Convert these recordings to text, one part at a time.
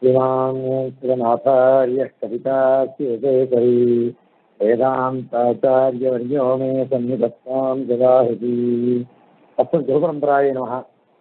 श्रीमान् श्रीनाथार्यः कवितास्येकरी वेदान्ताचार्यवर्यो मे सन्निधत्तां जगाहति அப்புறம் குருபரம்பராய நமக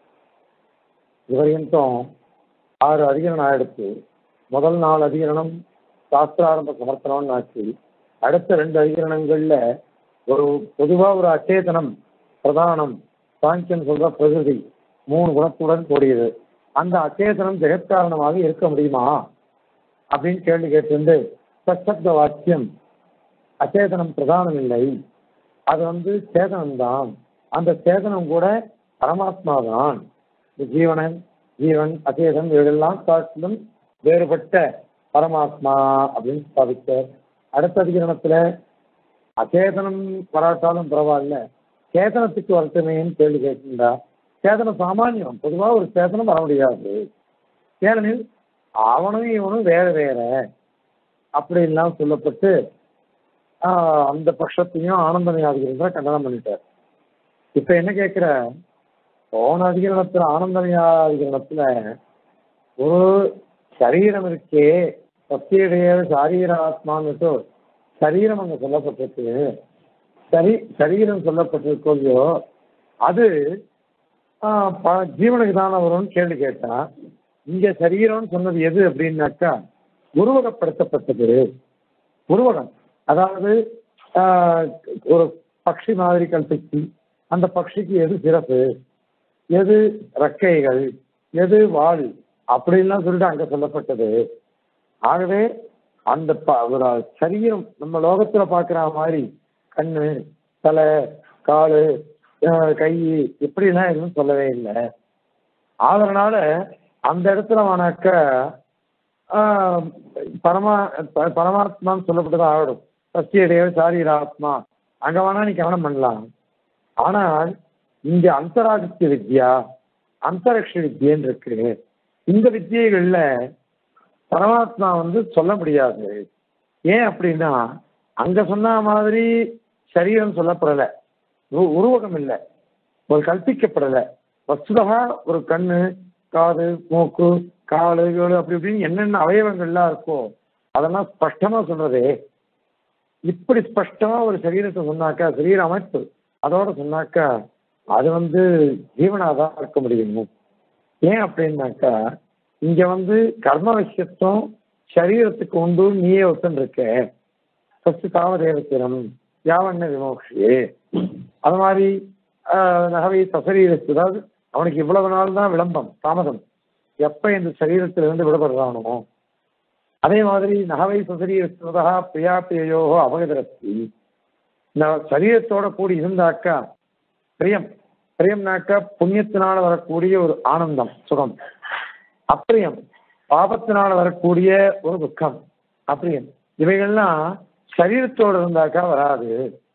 இதுவரையும் ஆறு அதிகரணம் ஆயிடுச்சு முதல் நாலு அதிகரணம் சாஸ்திராரம்ப சமர்ப்பணம்னு ஆச்சு அடுத்த ரெண்டு அதிகரணங்கள்ல ஒரு பொதுவா ஒரு அச்சேதனம் பிரதானம் சாங்கியன் சொல்ற பிரகிருதி மூணு குணத்துடன் கூடியது அந்த அச்சேதனம் ஜெகத்காரணமாக இருக்க முடியுமா அப்படின்னு கேள்வி கேட்டிருந்து சச்சப்த வாக்கியம் அச்சேதனம் பிரதானம் இல்லை அது வந்து சேதனம்தான் அந்த சேதனம் கூட பரமாத்மா தான் ஜீவனன் ஜீவன் அச்சேதன் இவையெல்லாம் காட்டிலும் வேறுபட்ட பரமாத்மா அப்படின்னு ஸ்தாபித்தார் அடுத்த அதிகரணத்துல அச்சேதனம் வராட்டாலும் பரவாயில்ல சேதனத்துக்கு வரட்டுமேன்னு கேள்வி கேட்டிருந்தா சேதனம் சாமானியம் பொதுவாக ஒரு சேதனம் வர முடியாது ஏனெனில் அவனும் இவனும் வேற வேற அப்படின்லாம் சொல்லப்பட்டு ஆஹ், அந்த பட்சத்தையும் ஆனந்தமயாதிகள் தான் கண்டனம் பண்ணிட்டார் இப்ப என்ன கேட்கிற போன அதிகரணத்துல ஆனந்தமயாதிகரணத்துல ஒரு சரீரம் இருக்கே சத்தியுடைய சாரீர ஆத்மான்னுட்டு சரீரம் அங்க சொல்லப்பட்டிருக்கு சரி சரீரம் சொல்லப்பட்டிருக்கோ இல்லையோ அது ஆஹ், ப- ஜீவனுக்கு தானே வரும்னு கேள்வி கேட்டா இங்க சரீரம்னு சொன்னது எது அப்படின்னாக்கா உருவகப்படுத்தப்பட்டது உருவகம் அதாவது ஆஹ், ஒரு பக்ஷி மாதிரி கல்பிச்சு அந்த பக்ஷிக்கு எது சிறப்பு எது ரெக்கைகள் எது வால் அப்படின்லாம் சொல்லிட்டு அங்க சொல்லப்பட்டது ஆகவே அந்த ப- ஒரு சரீரம் நம்ம லோகத்துல பார்க்குற மாதிரி கண்ணு தலை காலு அஹ், கை இப்படிலாம் எதுவும் சொல்லவே இல்லை அதனால அந்த இடத்துல வேணாக்க ஆஹ், பரமா ப- பரமாத்மான்னு சொல்லப்பட்டது ஆகிடும் சத்தியடைய சாரீராத்மா அங்க வேணா நீ கவனம் பண்ணலாம் ஆனால் இங்க அந்தராதித்ய வித்யா அந்தரிக்ஷ வித்யன்னு இருக்கு இந்த வித்தியைகள்ல பரமாத்மா வந்து சொல்ல முடியாது ஏன் அப்படின்னா அங்க சொன்ன மாதிரி சரீரம் சொல்லப்படல உரு- உருவகம் இல்லை ஒரு கல்பிக்கப்படல வஸ்துதா ஒரு கண்ணு காது மூக்கு காலு கீழு அப்படி இப்படின்னு என்னென்ன அவயவங்கள்லாம் இருக்கோ அதெல்லாம் ஸ்பஷ்டமா சொல்றதே இப்படி ஸ்பஷ்டமா ஒரு சரீரத்தை சொன்னாக்கா சரீர அமைப்பு அதோட சொன்னாக்கா அது வந்து ஜீவனாதான் இருக்க முடியும் ஏன் அப்படின்னாக்கா இங்க வந்து கர்ம விஷயத்துவம் சரீரத்துக்கு உண்டு நீயே ஒத்துன்னு இருக்க ஃபஸ்ட்டு தாவதேவத்திரம் யாவண்ண விமோக்ஷியே அது மாதிரி ஆஹ், நகவை சசரீரத்து அதாவது அவனுக்கு இவ்வளவு நாள் தான் விளம்பம் தாமதம் எப்ப இந்த சரீரத்திலிருந்து விடுபடுறானோ அதே மாதிரி நகவை சசரீரத்துவதா பிரியா பிரியோ அபகதரத்தி நான் சரீரத்தோட கூடி இருந்தாக்கா பிரியம் பிரியம்னாக்கா புண்ணியத்தினால வரக்கூடிய ஒரு ஆனந்தம் சுகம் அப்பிரியம் பாபத்தினால வரக்கூடிய ஒரு துக்கம் அப்பிரியம் இவைகள்லாம் சரீரத்தோட இருந்தாக்கா வராது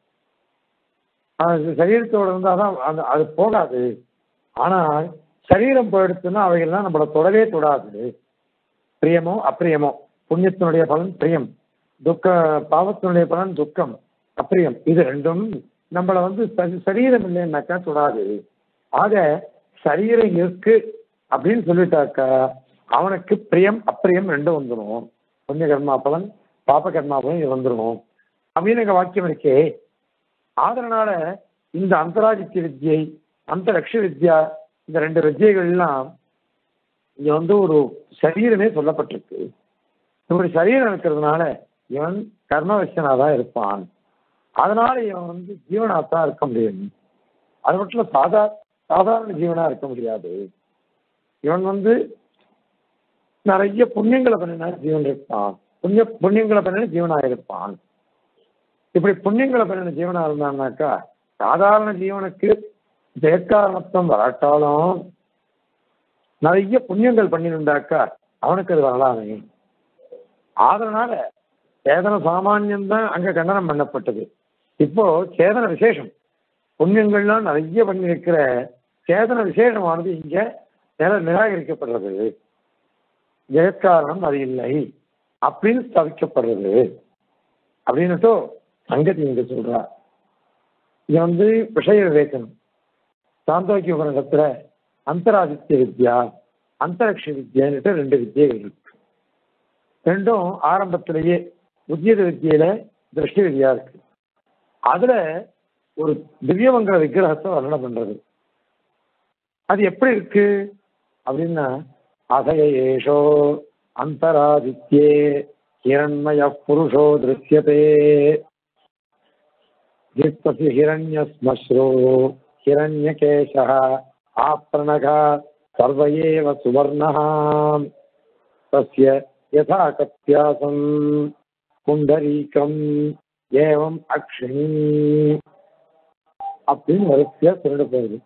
அது சரீரத்தோட இருந்தாதான் அந்த அது போகாது ஆனால் சரீரம் போயிடுச்சுன்னா அவைகள்லாம் நம்மளை தொடவே தொடாது பிரியமோ அப்பிரியமோ புண்ணியத்தினுடைய பலன் பிரியம் துக்க பாவத்தினுடைய பலன் துக்கம் அப்பிரியம் இது ரெண்டும் நம்மளை வந்து சரி- சரீரம் இல்லைன்னாக்கா தொடாது ஆக சரீரம் இருக்கு அப்படின்னு சொல்லிட்டாக்கா அவனுக்கு பிரியம் அப்பிரியம் ரெண்டும் வந்துடும் புண்ணிய கர்மா பலன் பாப கர்மா பலன் இது வந்துடும் அப்படின்னு எங்க வாக்கியம் இருக்கே அதனால இந்த அந்தராதித்ய வித்யை அந்த லட்ச வித்யா இந்த ரெண்டு வித்யைகள்லாம் இங்க வந்து ஒரு சரீரமே சொல்லப்பட்டிருக்கு இப்படி சரீரம் இருக்கிறதுனால இவன் கர்மவசனாதான் இருப்பான் அதனால இவன் வந்து ஜீவனாத்தான் இருக்க முடியும் அது மட்டும் இல்ல சாதா சாதாரண ஜீவனா இருக்க முடியாது இவன் வந்து நிறைய புண்ணியங்களை பண்ணினா ஜீவன் இருப்பான் புண்ணிய புண்ணியங்களை பண்ணின ஜீவனா இருப்பான் இப்படி புண்ணியங்களை பண்ணின ஜீவனா இருந்தான்னாக்கா சாதாரண ஜீவனுக்கு ஜெயக்காரணத்துவம் வராட்டாலும் நிறைய புண்ணியங்கள் பண்ணியிருந்தாக்கா அவனுக்கு அது வரலாமே அதனால சேதன சாமானியம் தான் அங்க கண்டனம் பண்ணப்பட்டது இப்போ சேதன விசேஷம் புண்ணியங்கள்லாம் நிறைய பண்ணியிருக்கிற சேதன விசேஷமானது இங்க நிர நிராகரிக்கப்படுறது ஜெயக்காரணம் அது இல்லை அப்படின்னு ஸ்தவிக்கப்படுறது அப்படின்னுட்டு சங்கதி இங்க சொல்றா இது வந்து விஷய விவேகம் சாந்தோக்கிய உபநிடத்துல அந்தராதித்ய வித்யா அந்தரிக்ஷ வித்யான்னுட்டு ரெண்டு வித்தியைகள் இருக்கு ரெண்டும் ஆரம்பத்திலேயே உத்தியத வித்தியில திருஷ்டி விதியா இருக்கு அதுல ஒரு திவ்யமங்கல விக்கிரகத்தை வர்ணனை பண்றது அது எப்படி இருக்கு அப்படின்னா அசய ஏஷோ அந்தராதித்யே ஹிரண்மய புருஷோ திருஷ்யதே जित्पति हिरण्यश्मश्रो हिरण्यकेशः आपृणः सर्व एव सुवर्णः तस्य यथा कप्यासम् पुण्डरीकम् एवम् अक्षिणी அப்படின்னு வரிசையா திருட போகுது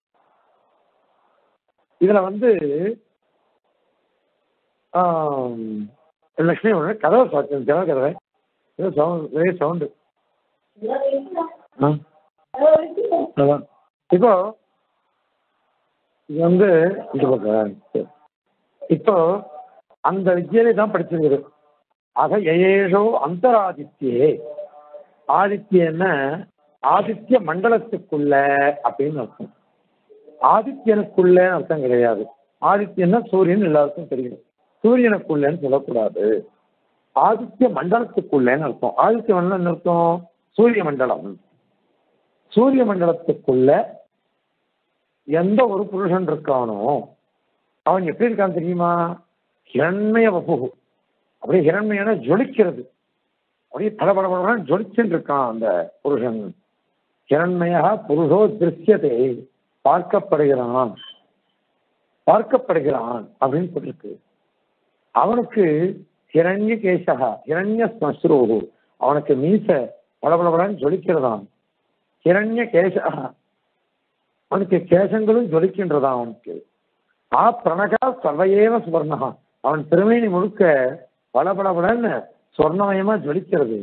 இதுல வந்து ஆம், லட்சுமி ஒன்று கதவை சாத்தியம் ஜன கதவை ஏதோ சவுண்ட் ஒரே சவுண்டு ஆ அதான். இப்போ இது வந்து இது பக்கம் சரி. இப்போ அந்த வித்தியிலே தான் படிச்சிருக்குது ஆக ஏழோ அந்தராதித்யே ஆதித்யன்னா ஆதித்ய மண்டலத்துக்குள்ள அப்படின்னு அர்த்தம் ஆதித்யனுக்குள்ள அர்த்தம் கிடையாது ஆதித்யன்னா சூரியன் எல்லாருக்கும் தெரியும் சூரியனுக்குள்ளன்னு சொல்லக்கூடாது ஆதித்ய மண்டலத்துக்குள்ளன்னு அர்த்தம் ஆதித்ய மண்டலம் என்ன அர்த்தம் சூரிய மண்டலம் சூரிய மண்டலத்துக்குள்ள எந்த ஒரு புருஷன் இருக்கானோ அவன் எப்படி இருக்கான் தெரியுமா ஹிரண்மய வபு அப்படியே ஹிரண்மையான ஜொலிக்கிறது அப்படியே படபடபடன்னு ஜொலிச்சுட்டு இருக்கான் அந்த புருஷன் ஹிரண்மயா புருஷோ திருஷ்யத்தை பார்க்கப்படுகிறான் பார்க்கப்படுகிறான் அப்படின்னு சொல்லிருக்கு அவனுக்கு ஹிரண்ய கேசகா ஹிரண்ய ஸ்மஸ்ரோகு அவனுக்கு மீச பளபளபளன்னு ஜொலிக்கிறதாம் ஹிரண்ய கேசகா அவனுக்கு கேசங்களும் ஜொலிக்கின்றதாம் அவனுக்கு ஆ பிரணகா சர்வையேவ சுவர்ணகா அவன் திருமேனி முழுக்க பளபளபளன்னு சொர்ணமயமா ஜொலிக்கிறது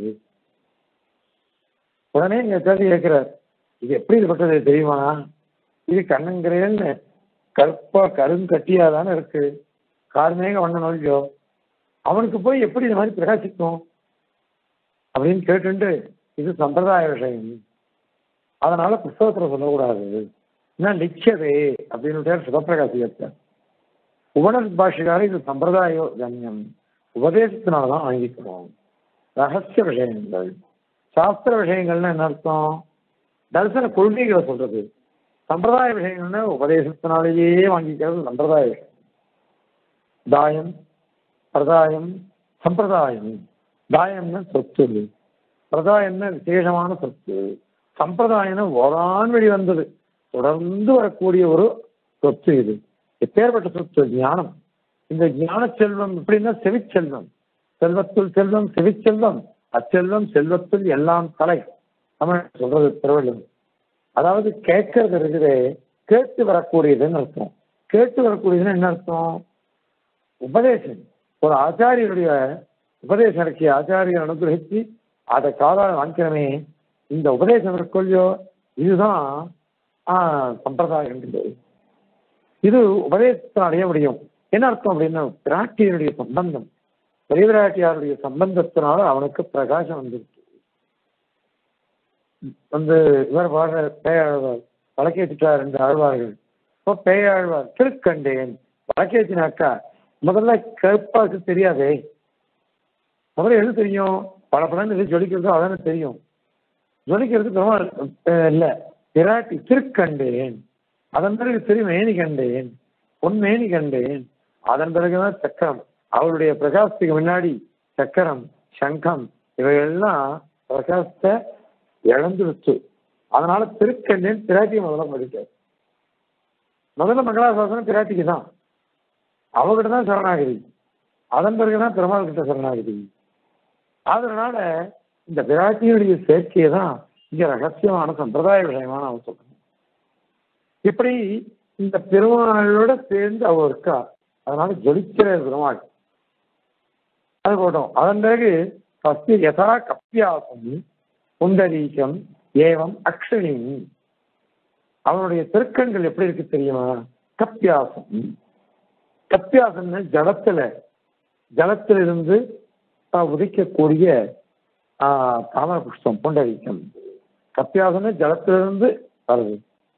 உடனே இங்க கேள்வி கேட்கிறார் இது எப்படி இருப்பட்டது தெரியுமா இது கண்ணங்கிரேன்னு கருப்பா கருங்கட்டியா தானே இருக்கு கார்மேக வண்ண நோய்யோ அவனுக்கு போய் எப்படி இந்த மாதிரி பிரகாசிக்கும் அப்படின்னு கேட்டுண்டு இது சம்பிரதாய விஷயம் அதனால புஸ்தகத்துல சொல்லக்கூடாது என்ன நிச்சயதே அப்படின்னு சுதப்பிரகாசியத்தை உபனிஷத் பாஷைக்கார இது சம்பிரதாய கண்யம் உபதேசத்தினாலதான் வாங்கிக்கணும் ரகசிய விஷயங்கள் சாஸ்திர விஷயங்கள்னு என்ன அர்த்தம் தரிசன கொள்கைகளை சொல்றது சம்பிரதாய விஷயங்கள்னு உபதேசத்தினாலேயே வாங்கிக்கிறது சம்பிரதாய விஷயம் தாயம் பிரதாயம் சம்பிரதாயம் தாயம்னா சொத்து பிரதாயம்னா விசேஷமான சொத்து சம்பிரதாயம்னா ஓரான் வழி வந்தது தொடர்ந்து வரக்கூடிய ஒரு சொத்து இது எப்பேற்பட்ட சொத்து ஞானம் இந்த ஞான செல்வம் எப்படின்னா செவிச்செல்வம் செல்வத்துள் செல்வம் செவிச்செல்வம் அச்செல்வம் செல்வத்துள் எல்லாம் தலை தமிழ் சொல்றது திருவள்ளுவர் அதாவது கேட்கறது இருக்குது கேட்டு வரக்கூடியதுன்னு அர்த்தம் கேட்டு வரக்கூடியதுன்னு என்ன அர்த்தம் உபதேசம் ஒரு ஆச்சாரியனுடைய உபதேசம் இருக்கு ஆச்சாரியர் அனுகிரகிச்சு அதை காலால் வாங்கிக்கிறமே இந்த உபதேசம் இருக்கொள்ளியோ இதுதான் ஆஹ், சம்பிரதாயம் என்பது. இது உபதேசத்தை அடைய முடியும் என்ன அர்த்தம் அப்படின்னா பிராட்டியனுடைய சம்பந்தம் பெரிய பிராட்டியாருடைய சம்பந்தத்தினால அவனுக்கு பிரகாசம் வந்துருக்கு வந்து இவர் பாடுற பேயாழ்வார் வழக்கேற்றிட்டார் ரெண்டு ஆழ்வார்கள் இப்போ பேயாழ்வார் திருக்கண்டேன் வழக்கேற்றினாக்கா முதல்ல கருப்பாக்கு தெரியாதே முதல்ல எது தெரியும் பல பலன் இது ஜொலிக்கிறது அதானே தெரியும் ஜொலிக்கிறது பெருமாள் அஹ், இல்ல பிராட்டி திருக்கண்டேன் அதன் பிறகு திருமேனி கண்டேன் பொன்மேனி கண்டேன் அதன் பிறகுதான் சக்கரம் அவருடைய பிரகாசத்துக்கு முன்னாடி சக்கரம் சங்கம் இவையெல்லாம் பிரகாசத்தை இழந்துருச்சு அதனால திருக்கண்டேன் பிராட்டியை முதல்ல படிக்க முதல்ல மங்களாசாசனம் பிராட்டிக்கு தான் அவகிட்ட தான் சரணாகதி அதன் பிறகுதான் பெருமாள் கிட்ட சரணாகதி அதனால இந்த பிராட்டியுடைய சேர்க்கையை தான் இங்க ரகசியமான சம்பிரதாய விஷயமான அவன் சொல்றேன் இப்படி இந்த பெருமாளோட சேர்ந்து அவ இருக்கா அதனால ஜொலிக்கிற பெருமாள் அது போட்டோம் அதன் பிறகு ஃபஸ்ட் யதா கப்பியாசம் புண்டரீகம் ஏவம் அக்ஷணி அவனுடைய திருக்கண்கள் எப்படி இருக்கு தெரியுமா கப்பியாசம் கப்பியாசம்னு ஜலத்துல ஜலத்திலிருந்து ஆஹ், உதிக்கக்கூடிய ஆஹ், தாமர புஷ்பம் புண்டரீகம் கப்பியாசம்னு ஜலத்திலிருந்து வருது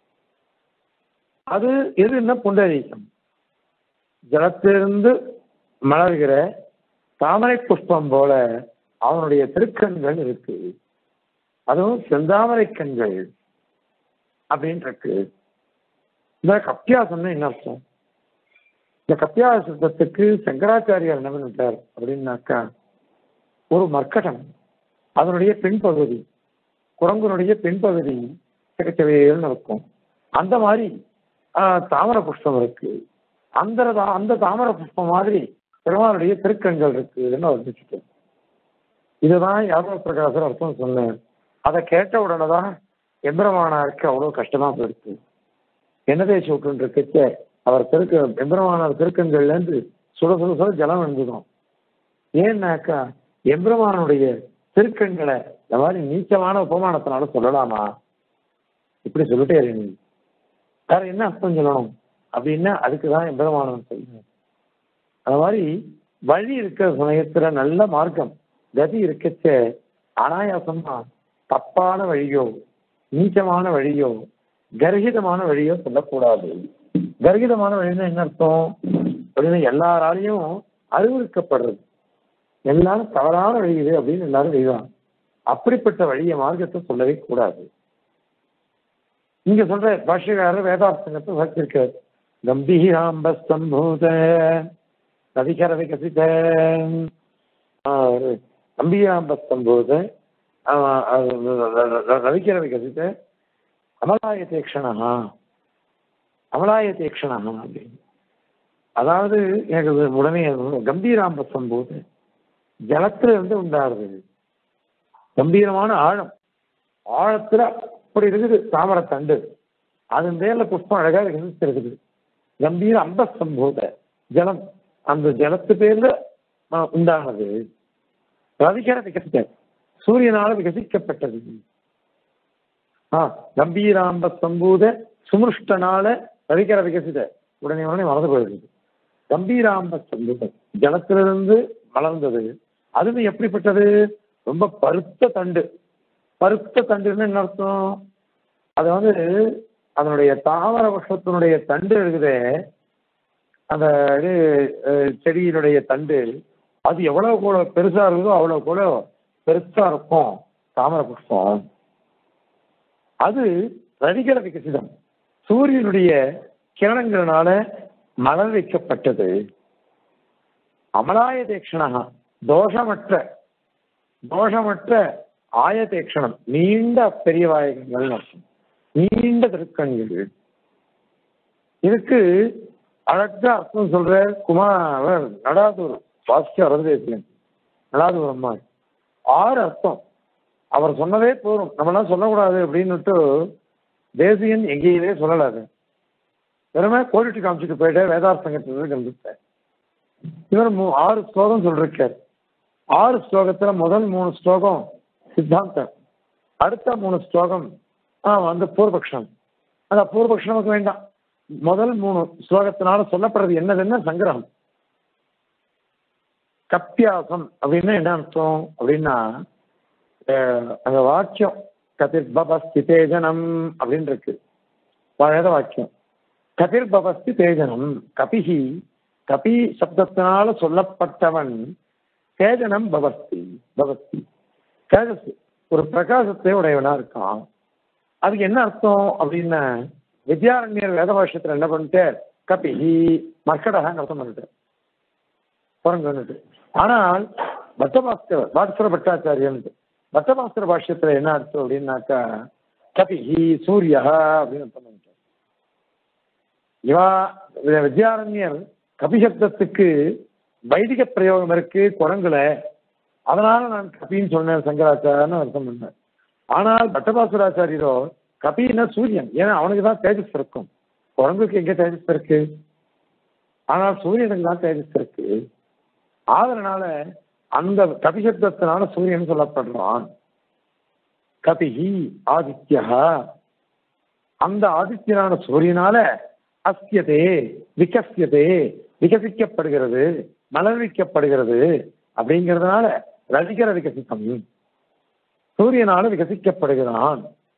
அது எது என்ன புண்டரீகம் ஜலத்திலிருந்து மலர்கிற தாமரை புஷ்பம் போல அவனுடைய திருக்கண்கள் இருக்கு அதுவும் செந்தாமரை கண்கள் அப்படின்னு இருக்கு இந்த கப்பியாசம்னு என்ன அர்த்தம் இந்த கப்பியாசத்துக்கு சங்கராச்சாரியார் என்ன பண்ணிட்டார் அப்படின்னாக்கா ஒரு மர்க்கடம் அதனுடைய பின்பகுதி குரங்குனுடைய பின்பகுதி சிகச்சவையல்னு இருக்கும் அந்த மாதிரி ஆஹ், தாமர புஷ்பம் இருக்கு அந்த அந்த தாமர புஷ்பம் மாதிரி பெருமானுடைய திருக்கண்கள் இருக்குன்னு வர்ணிச்சுட்டு இதுதான் யாதவ பிரகாசர் அர்த்தம் சொன்னார் அதை கேட்ட உடனே தான் எம்பெருமானாருக்கு அவ்வளவு கஷ்டமா போயிடுச்சு என்ன தேய்ச்சி விட்டு இருக்கச்ச அவர் திருக்க எம்பெருமானார் திருக்கண்கள்ல இருந்து சுட சுட சுட ஜலம் வந்துடும் ஏன்னாக்கா எம்பெருமானுடைய திருக்கண்களை இந்த மாதிரி நீச்சமான உபமானத்தினால சொல்லலாமா இப்படி சொல்லிட்டே நீ வேற என்ன அர்த்தம் சொல்லணும் அப்படின்னா அதுக்கு தான் எம்பெருமானவன் சொல்லணும் அது மாதிரி வழி இருக்கிற சமயத்துல நல்ல மார்க்கம் கதி இருக்கச்ச அனாயாசமா தப்பான வழியோ நீச்சமான வழியோ கர்ஹிதமான வழியோ சொல்லக்கூடாது கர்ஹிதமான வழின்னா என்ன அர்த்தம் அப்படின்னா எல்லாராலையும் அறிவுறுக்கப்படுறது எல்லாரும் தவறான வழி இது அப்படின்னு எல்லாரும் செய்வாங்க அப்படிப்பட்ட வழியை மார்க்கத்தை சொல்லவே கூடாது இங்க சொல்ற பாஷ்யக்காரர் வேதார்த்தங்கத்தை வச்சிருக்காரு கம்பீராம்ப சம்பூத நதிகர விகசித கம்பீராம்ப சம்பூத நதிகர விகசித அமலாயத்தேக்ஷணா அமலாயத்தேக்ஷணா அப்படின்னு அதாவது எனக்கு இது உடனே கம்பீராம்ப சம்பூத ஜலத்துல இருந்து உண்டாருது கம்பீரமான ஆழம் ஆழத்துல அப்படி இருக்குது தாமரை தண்டு அதன் மேல புஷ்பம் அழகா இருக்குது கம்பீர அம்ப சம்போத ஜலம் அந்த ஜலத்து பேர்ல ஆ, உண்டானது ரவிகர விகசித்த சூரியனால விகசிக்கப்பட்டது ஆ கம்பீராம்ப சம்பூத சுமிருஷ்டனால ரவிகர விகசித உடனே உடனே மறந்து போயிடுது கம்பீராம்ப சம்பூத ஜலத்திலிருந்து வளர்ந்தது அதுவும் எப்படிப்பட்டது ரொம்ப பருத்த தண்டு பருத்த தண்டுன்னு என்ன அர்த்தம் அது வந்து அதனுடைய தாமர புஷ்பத்தினுடைய தண்டு இருக்குதே அந்த இது அஹ், செடியினுடைய தண்டு அது எவ்வளவு கூட பெருசா இருக்குதோ அவ்வளவு கூட பெருசா இருக்கும் தாமர புஷ்பம் அது ரவிகர விகசிதம் சூரியனுடைய கிரணங்களினால மலர் வைக்கப்பட்டது அமலாய தேக்ஷணா தோஷமற்ற தோஷமற்ற ஆயதேக்ஷணம் நீண்ட பெரிய வாயகங்கள் அர்த்தம் நீண்ட திருக்கண்கள் இதுக்கு அழகா அர்த்தம் சொல்ற குமார் நடாதூர் பாஸ்கர் வரதேசியன் நடாதூர் அம்மா ஆறு அர்த்தம் அவர் சொன்னதே போதும் நம்மளாம் சொல்லக்கூடாது அப்படின்னுட்டு தேசியன் எங்கேயுமே சொல்லல அது வெறுமே கோடிட்டு காமிச்சிட்டு போயிட்டு வேதார்த்தங்கத்துக்கு இருந்துட்டேன் இவர் மூ- ஆறு ஸ்லோகம் சொல்லிருக்கார் ஆறு ஸ்லோகத்துல முதல் மூணு ஸ்லோகம் சித்தாந்தம் அடுத்த மூணு ஸ்லோகம் ஆ, வந்து பூர்வபக்ஷம் அந்த பூர்வபக்ஷம் நமக்கு வேண்டாம் முதல் மூணு ஸ்லோகத்தினால சொல்லப்படுறது என்னதுன்னா சங்கிரகம் கப்பியாசம் அப்படின்னா என்ன அர்த்தம் அப்படின்னா அஹ், அந்த வாக்கியம் கதிர்பபஸ்தி தேஜனம் அப்படின்னு இருக்கு வேத வாக்கியம் கதிர்பவஸ்தி தேஜனம் கபிஹி கபி சப்தத்தினால சொல்லப்பட்டவன் தேஜனம் பவஸ்தி பவஸ்தி தேஜஸ் ஒரு பிரகாசத்தை உடையவனா இருக்கான் அதுக்கு என்ன அர்த்தம் அப்படின்னா வித்யாரண்யர் வேத பாஷ்யத்துல என்ன பண்ணிட்டு கபிஹி மர்க்கடகான்னு அர்த்தம் பண்ணிட்டு குரங்குன்னுட்டு ஆனால் பட்டபாஸ்கர் பாஸ்கர பட்டாச்சாரியன் பட்டபாஸ்கர பாஷ்யத்துல என்ன அர்த்தம் அப்படின்னாக்கா கபிஹி சூரியா அப்படின்னு அர்த்தம் பண்ணிட்டார் இவா வி- வித்யாரண்யர் கபிசப்தத்துக்கு வைதிக பிரயோகம் இருக்கு குரங்குல அதனால நான் கபின்னு சொன்னேன் சங்கராச்சாரியன்னு அர்த்தம் பண்ணேன் ஆனால் பட்டபாசுராச்சாரியரோ கபின்னா சூரியன் ஏன்னா அவனுக்கு தான் தேஜஸ் இருக்கும் குரங்குக்கு எங்க தேஜஸ் இருக்கு ஆனால் சூரியனுக்கு தான் தேஜஸ் இருக்கு அதனால அந்த கபிசப்தத்தினால சூரியன் சொல்லப்படுறான் கபிஹி ஆதித்யா அந்த ஆதித்யனான சூரியனால அஸ்யதே விகசியதே விகசிக்கப்படுகிறது மலர்விக்கப்படுகிறது அப்படிங்கிறதுனால ரசிகர விகசித்தம் சூரியனால விகசிக்கப்படுகிறான்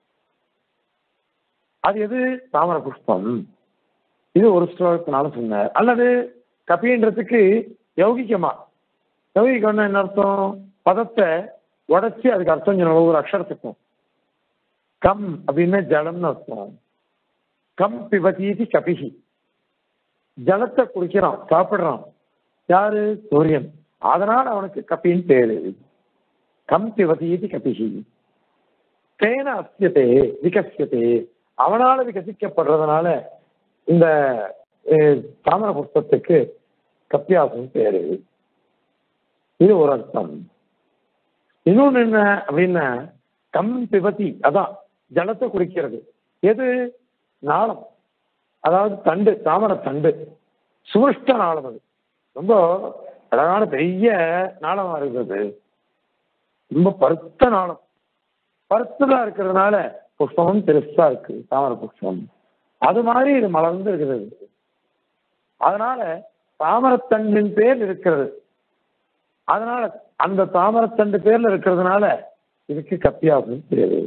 அது எது தாமர புஷ்பம் இது ஒரு ஸ்லோகத்தினால சொன்னார் அல்லது கபின்றதுக்கு யௌகிகமா லௌகிகம்னா என்ன அர்த்தம் பதத்தை உடைச்சி அதுக்கு அர்த்தம் சொல்லணும் ஒரு அக்ஷரத்துக்கும் கம் அப்படின்னா ஜலம்னு அர்த்தம் கம் பிபதீதி கபிகி ஜலத்தை குடிக்கிறான் சாப்பிடுறான் யாரு சூரியன் அதனால் அவனுக்கு கப்பின்னு பேரு கம் பிபதீதி கபிகி தேன அஸ்யத்தே விகசியத்தே அவனால விகசிக்கப்படுறதுனால இந்த அஹ், தாமர புஷ்பத்துக்கு கப்பியாசம் பேரு இது ஒரு அர்த்தம் இன்னொன்னு என்ன அப்படின்னா கம் பிபதி அதான் ஜலத்தை குடிக்கிறது எது நாளம் அதாவது தண்டு தாமர தண்டு சுருஷ்ட நாளம் அது ரொம்ப அழகான பெரிய நாளமா இருக்குது ரொம்ப பருத்த நாளம் பருத்ததா இருக்கிறதுனால புஷ்பமும் பெருசா இருக்கு தாமர புஷ்பம் அது மாதிரி இது மலர்ந்து இருக்கிறது அதனால தாமரத்தண்டின் பேர் இருக்கிறது அதனால அந்த தாமரத்தண்டு பேர்ல இருக்கிறதுனால இதுக்கு கப்பியாசம் பேரு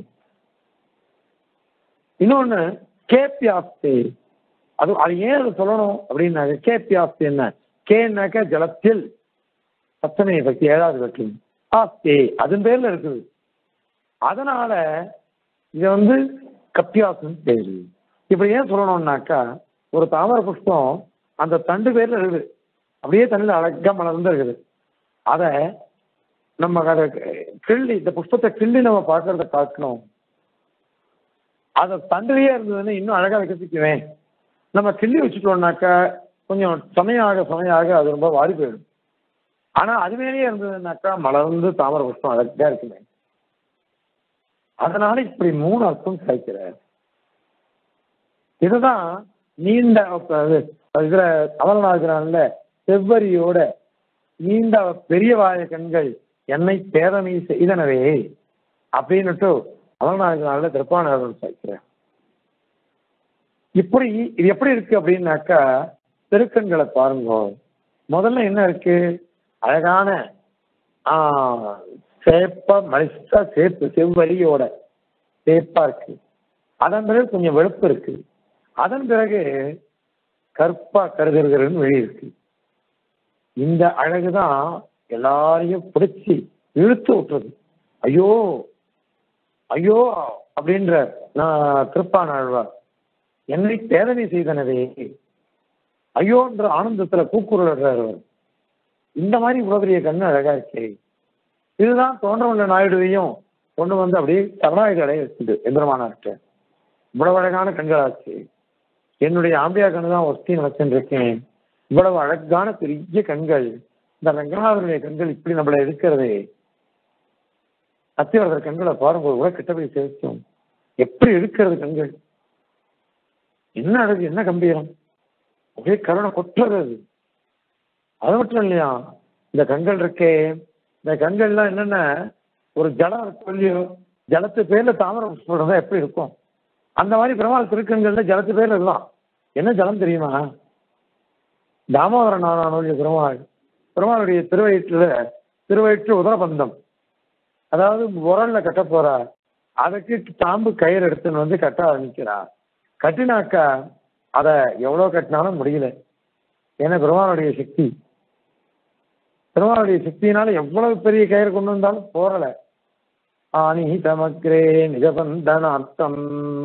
இன்னொன்னு கேப்பியாஸ்தி அது அது ஏன் அது சொல்லணும் அப்படின்னாக்க கேப்பியாஸ்தி என்ன கேன்னாக்க ஜலத்தில் சப்தமய பக்தி ஏழாவது பக்தி ஆஸ்தி அதன் பேர்ல இருக்குது அதனால இது வந்து கப்பியாசம் பேரு இப்படி ஏன் சொல்லணும்னாக்கா ஒரு தாமர புஷ்பம் அந்த தண்டு பேர்ல இருக்குது அப்படியே தண்ணியில் அழகா மலர்ந்து இருக்குது அதை நம்ம அதை கிள்ளி இந்த புஷ்பத்தை கிள்ளி நம்ம பார்க்கறத காட்டணும் அதை தண்டுலயே இருந்ததுன்னா இன்னும் அழகா விகசிக்குவேன் நம்ம கிள்ளி வச்சுட்டோம்னாக்கா கொஞ்சம் சமயாக சமயாக அது ரொம்ப வாடி போயிடும் ஆனா அது மேலேயே இருந்ததுன்னாக்கா மலர்ந்து தாமரை புஷ்பம் அழகா இருக்குமே அதனால இப்படி மூணு அர்த்தம் கிடைக்கிறார் இதுதான் நீண்ட அது- இதுல அமல்நாகிறான்ல செவ்வரியோட நீண்ட பெரிய வாய கண்கள் என்னை பேதமை செய்தனவே அப்படின்னுட்டு அமல்நாகிறான்ல திருப்பாணர்கள் சேர்க்கிறேன் இப்படி இது எப்படி இருக்கு அப்படின்னாக்கா திருக்கண்களை பாருங்க முதல்ல என்ன இருக்கு அழகான ஆஹ், சேப்பா மலிசா சேப்பு செவ்வரியோட சேப்பா இருக்கு அதன் பிறகு கொஞ்சம் வெளுப்பு இருக்கு அதன் பிறகு கற்பா கருகருகருன்னு வெளியே இருக்கு இந்த அழகுதான் எல்லாரையும் பிடிச்சி இழுத்து விட்டுறது ஐயோ ஐயோ அப்படின்ற நான் திருப்பானாழ்வார் என்னை பேதனை செய்தனவே ஐயோன்ற ஆனந்தத்துல கூக்குரல்றார் அவர் இந்த மாதிரி இவ்வளவு பெரிய கண்ணு அழகா இருக்கே இதுதான் தோன்றவுள்ள நாயுடுவையும் கொண்டு வந்து அப்படியே கருணாயுத அடைய வச்சுது எந்திரமானார்கிட்ட இவ்வளவு அழகான கண்களாச்சு என்னுடைய ஆம்பியா கண்ணு தான் ஒஸ்தி நினைச்சுருக்கேன் இவ்வளவு அழகான பெரிய கண்கள் இந்த ரங்கநாதனுடைய கண்கள் இப்படி நம்மளை இருக்கிறதே அத்தியவரதர் கண்களை பாரும்போது கூட கிட்ட போய் சேர்த்தோம் எப்படி இருக்கிறது கண்கள் என்ன அழகு என்ன கம்பீரம் அப்படியே கருணை கொட்டுறது அது அது மட்டும் இல்லையா இந்த கண்கள் இருக்கே இந்த கண்கள்லாம் என்னென்ன ஒரு ஜலம் இருக்கு இல்லையோ ஜலத்து பேர்ல தாமரை புஷ்பம் தான் எப்படி இருக்கும் அந்த மாதிரி பெருமாள் திருக்கண்கள்ல ஜலத்து பேர்ல இருக்கலாம் என்ன ஜலம் தெரியுமா தாமோதர நாராயணனுடைய பெருமாள் பெருமாளுடைய திருவயிற்றுல திருவயிற்று உதரபந்தம் அதாவது உரல்ல கட்ட போறா அதுக்கு தாம்பு கயிறு எடுத்துன்னு வந்து கட்ட ஆரம்பிக்கிறா கட்டினாக்கா அதை எவ்வளவு கட்டினாலும் முடியல ஏன்னா பெருமாளுடைய சக்தி பெருமாளுடைய சக்தியினால எவ்வளவு பெரிய கயிறு கொண்டு வந்தாலும் போறல ஆனி தமக்ரே நிஜபந்தனார்த்தம்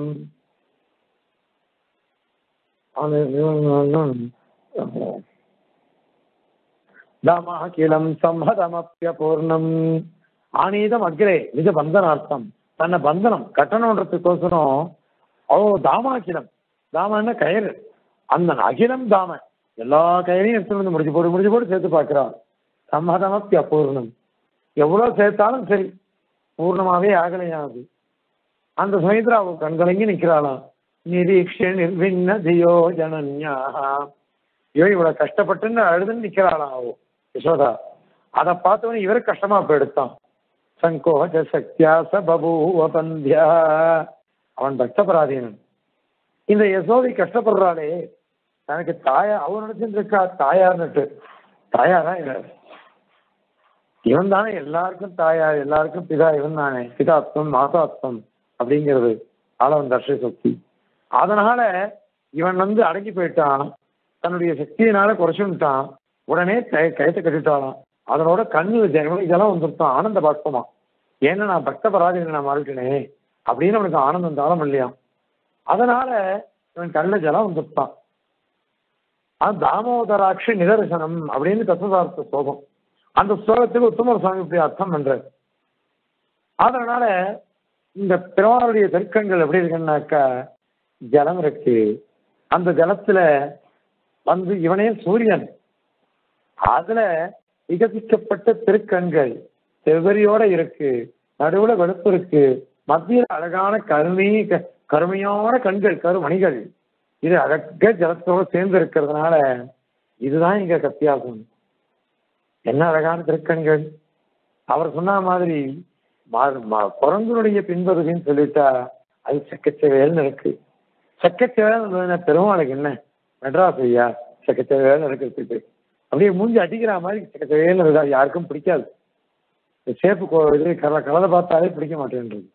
தாமாகிலம் சம்மதமப்பியபூர்ணம் ஆனீதம் அக்ரே நிஜ பந்தனார்த்தம் தன்னை பந்தனம் கட்டணுன்றதுக்கோசரம் ஓ தாமாக்கிலம் தாமன்னா கயிறு அந்த அகிலம் தாம எல்லா கயிறையும் எடுத்துட்டு வந்து முடிச்சு போட்டு முடிச்சு போட்டு சேர்த்து பார்க்கிறான் சம்மதமப்பி அபூர்ணம் எவ்வளவு சேர்த்தாலும் சரி பூர்ணமாவே ஆகலையாது அந்த சமயத்துல அவ கண்கலங்கி நிக்கிறாளாம் நிரீக்ஷ நிர்விண்ண தியோ ஜனன்யா ஐயோ இவ்வளவு கஷ்டப்பட்டுன்னு அழுதுன்னு நிக்கிறாளாம் அவ யசோதா அதை பார்த்தவன இவரு கஷ்டமா போயிடுத்தான் சங்கோஜ சக்தியா ச பபூவ பந்தியா அவன் பக்தபராதீனன் இந்த யசோதை கஷ்டப்படுறாளே தனக்கு தாயா அவ நினைச்சிட்டு இருக்கா தாயார்னுட்டு தாயாரா இவன் இவன் தானே எல்லாருக்கும் தாயார் எல்லாருக்கும் பிதா இவன் தானே பிதாத்வம் மாதாத்வம் அப்படிங்கிறது ஆளவன் தர்ஷ சக்தி அதனால இவன் வந்து அடங்கி போயிட்டான் தன்னுடைய சக்தியினால குறைச்சுட்டான் உடனே கய- கயத்தை கட்டிட்டாளாம் அதனோட கண்ணு ஜெயம் இதெல்லாம் வந்துருத்தான் ஆனந்த பாஷ்பமா ஏன்னா நான் பக்த பராஜனை நான் மாறிட்டேனே அப்படின்னு அவனுக்கு ஆனந்தம் தாளம் இல்லையா அதனால இவன் கண்ண ஜலம் வந்துருத்தான் அது தாமோதராட்சி நிதர்சனம் அப்படின்னு தத்துவார்த்த ஸ்லோகம் அந்த ஸ்லோகத்துக்கு உத்தம சுவாமி இப்படி அர்த்தம் பண்றாரு அதனால இந்த பெருமாளுடைய தெற்கங்கள் எப்படி இருக்குன்னாக்கா ஜலம் இருக்கு அந்த ஜலத்துல வந்து இவனே சூரியன் அதுல விகசிக்கப்பட்ட திருக்கண்கள் செவ்வரியோட இருக்கு நடுவுல வெளுப்பு இருக்கு மத்தியில அழகான கருமை க- கருமையான கண்கள் கருமணிகள் இது அழக ஜலத்தோட சேர்ந்து இருக்கிறதுனால இதுதான் இங்க வித்தியாசம் என்ன அழகான திருக்கண்கள் அவர் சொன்ன மாதிரி மா- மா- குரங்குனுடைய பின்பகுதின்னு சொல்லிட்டா அது செக்கச்செவேல்னு இருக்கு செக்கச்செவேல் பெருமாளுக்கு என்ன மெட்ராஸ் ஐயா செக்கச்செவேல்னு இருக்கிறதுக்கு அப்படியே மூஞ்சி அடிக்கிற மாதிரி செக்கச்செவேல்னு இருக்கா யாருக்கும் பிடிக்காது இந்த சேப்பு கோ- இது கல கலரை பார்த்தாலே பிடிக்க மாட்டேன்றது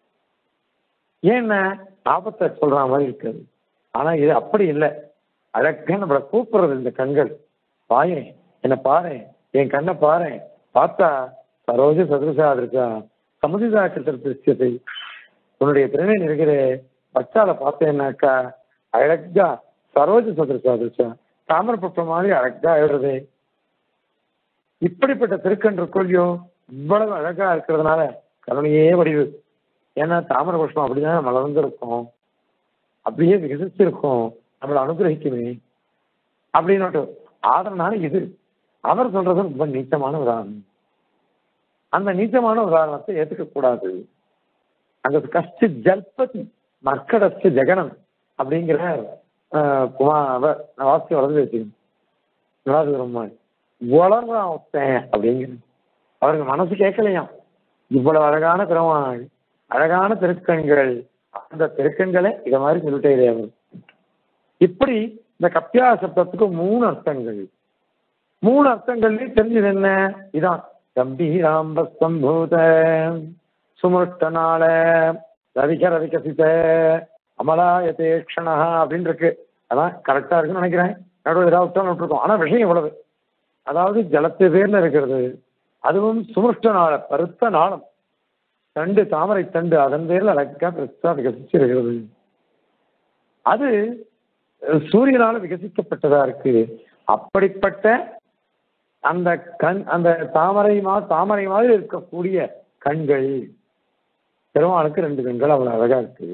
ஏன்னா ஆபத்தை சொல்ற மாதிரி இருக்காது ஆனா இது அப்படி இல்லை அழகா நம்மளை கூப்பிடுறது இந்த கண்கள் பாயேன் என்ன பாரு என் கண்ணை பாரு பார்த்தா சரோஜ சதுரசா இருக்கா சமுதிதா திருஷ்யத்தை உன்னுடைய திறனை இருக்கிற பச்சால பார்த்தேன்னாக்கா அழகா சரோஜ சதுரசா திருஷ்யா தாமரை புஷ்பம் மாதிரி அழகா எழுறது இப்படிப்பட்ட திருக்கண் இருக்கொல்லையோ இவ்வளவு அழகா இருக்கிறதுனால கருணையே வடிவு ஏன்னா தாமரை புஷ்பம் அப்படிதான் மலர்ந்திருக்கும் அப்படியே விகசிச்சிருக்கும் நம்மளை அனுகிரகிக்குமே அப்படின்னு ஆதரனால இது அவர் சொல்றது ரொம்ப நீச்சமான உதாரணம் அந்த நீச்சமான உதாரணத்தை ஏத்துக்க கூடாது அங்க கஷ்ட ஜல்பதி மர்க்கடஸ்து ஜெகனம் அப்படிங்கிற ஆஹ், குமா அவர் நான் வாசிக்க வளர்ந்து வச்சுக்கணும் நடாதுரம்மா வளர்றான் ஒருத்தன் அப்படிங்கிற அவருக்கு மனசு கேட்கலையாம் இவ்வளவு அழகான பெருமாள் அழகான திருக்கண்கள் அந்த திருக்கண்களை இத மாதிரி சொல்லிட்டே அவர் இப்படி இந்த கப்பியா சப்தத்துக்கு மூணு அர்த்தங்கள் மூணு அர்த்தங்கள்லயும் தெரிஞ்சது என்ன இதான் கம்பீராம்ப சம்பூத சுமுஷ்டனால ரவிக ரவிகசித அமலாயதே க்ஷணா அப்படின்னு இருக்கு அதான் கரெக்டா இருக்குன்னு நினைக்கிறேன் நடுவில் ஏதாவது விட்டோம் விட்டுருக்கோம் ஆனா விஷயம் எவ்வளவு அதாவது ஜலத்து பேர்ல இருக்கிறது அதுவும் சுமுஷ்ட நாள பருத்த நாளம் தண்டு தாமரை தண்டு அதன் பேர்ல அழகா பெருசா விகசிச்சு இருக்கிறது அது அஹ், சூரியனால விகசிக்கப்பட்டதா இருக்கு அப்படிப்பட்ட அந்த கண் அந்த தாமரை மா தாமரை மாதிரி இருக்கக்கூடிய கண்கள் பெருமாளுக்கு ரெண்டு கண்கள் அவ்வளவு அழகா இருக்கு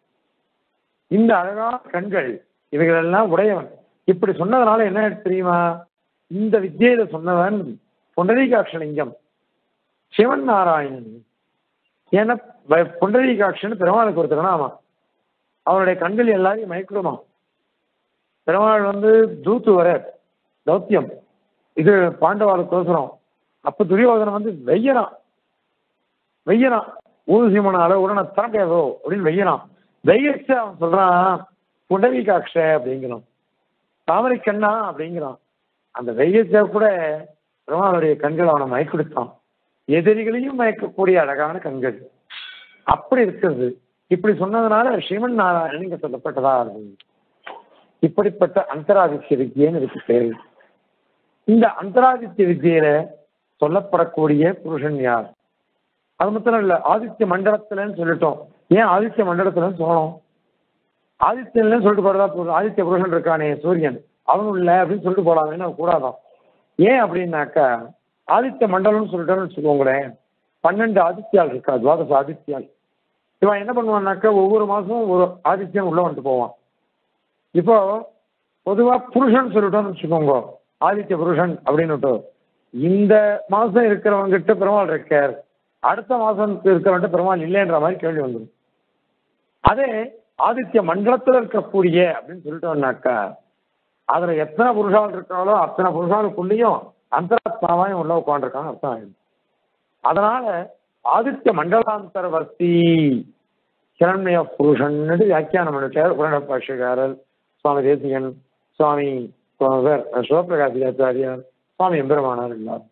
இந்த அழகான கண்கள் இவைகளெல்லாம் உடையவன் இப்படி சொன்னதுனால என்ன தெரியுமா இந்த வித்தியில சொன்னவன் புண்டரீகாட்சலிங்கம் சிவன் நாராயணன் ஏன்னா வ- புண்டரீகாட்சன் பெருமாளுக்கு ஒருத்தர் ஆமா அவருடைய கண்கள் எல்லாரையும் மயக்கிடுமா பெருமாள் வந்து தூத்து வர தௌத்தியம் இது பாண்டவாளுக்கு கோசரம் அப்ப துரியோதனன் வந்து வெய்யறான் வெய்யறான் ஊதுசிமனால உடனே தரப்பேதோ அப்படின்னு வெய்யறான் வெய்யச்சு அவன் சொல்றான் புண்டரீகாட்ச அப்படிங்கிறான் தாமரை கண்ணா அப்படிங்கிறான் அந்த வெய்யச்ச கூட பெருமாளுடைய கண்கள் அவனை மயக்கெடுத்தான் எதிரிகளையும் மயக்கக்கூடிய அழகான கண்கள் அப்படி இருக்கிறது இப்படி சொன்னதுனால ஸ்ரீமன் நாராயணன் இங்க சொல்லப்பட்டதா இருந்தது இப்படிப்பட்ட அந்தராதித்ய வித்தியன்னு இதுக்கு பேரு இந்த அந்தராதித்ய வித்தியில சொல்லப்படக்கூடிய புருஷன் யார் அது மாத்திரம் இல்ல ஆதித்ய மண்டலத்துலன்னு சொல்லிட்டோம் ஏன் ஆதித்ய மண்டலத்துலன்னு சொல்லணும் ஆதித்யன்ல சொல்லிட்டு போறதா போதும் ஆதித்ய புருஷன் இருக்கானே சூரியன் அவனும் இல்ல அப்படின்னு சொல்லிட்டு போலாமே கூடாதான் ஏன் அப்படின்னாக்கா ஆதித்ய மண்டலம்னு சொல்லிட்டோம்னு வச்சுக்கோங்களேன் பன்னெண்டு ஆதித்யால் இருக்கா துவாதச ஆதித்யால் இவன் என்ன பண்ணுவான்னாக்கா ஒவ்வொரு மாசமும் ஒரு ஆதித்யன் உள்ள வந்துட்டு போவான் இப்போ பொதுவா புருஷன் சொல்லிட்டோம்னு வச்சுக்கோங்க ஆதித்ய புருஷன் அப்படின்னு இந்த மாசம் இருக்கிறவங்க கிட்ட பெருமாள் இருக்கார் அடுத்த மாசம் இருக்கிறவன்ட்ட பெருமாள் இல்லைன்ற மாதிரி கேள்வி வந்துடும் அதே ஆதித்ய மண்டலத்துல இருக்கக்கூடிய அப்படின்னு சொல்லிட்டோம்னாக்கா அதுல எத்தனை புருஷால் இருக்காளோ அத்தனை புருஷாலுக்குள்ளேயும் அந்தராத்மாவாயும் உள்ள உட்காந்துருக்கான்னு அர்த்தம் ஆயிடும் அதனால ஆதித்ய மண்டலாந்தரவர்த்தி கிரண்மய புருஷன் வியாக்கியானம் பண்ணிட்டார் உரண பாஷகாரர் சுவாமி தேசிகன் சுவாமி இவர் சிவபிரகாசி ஆச்சாரியார் சுவாமி எம்பெருமானார் எல்லாரும்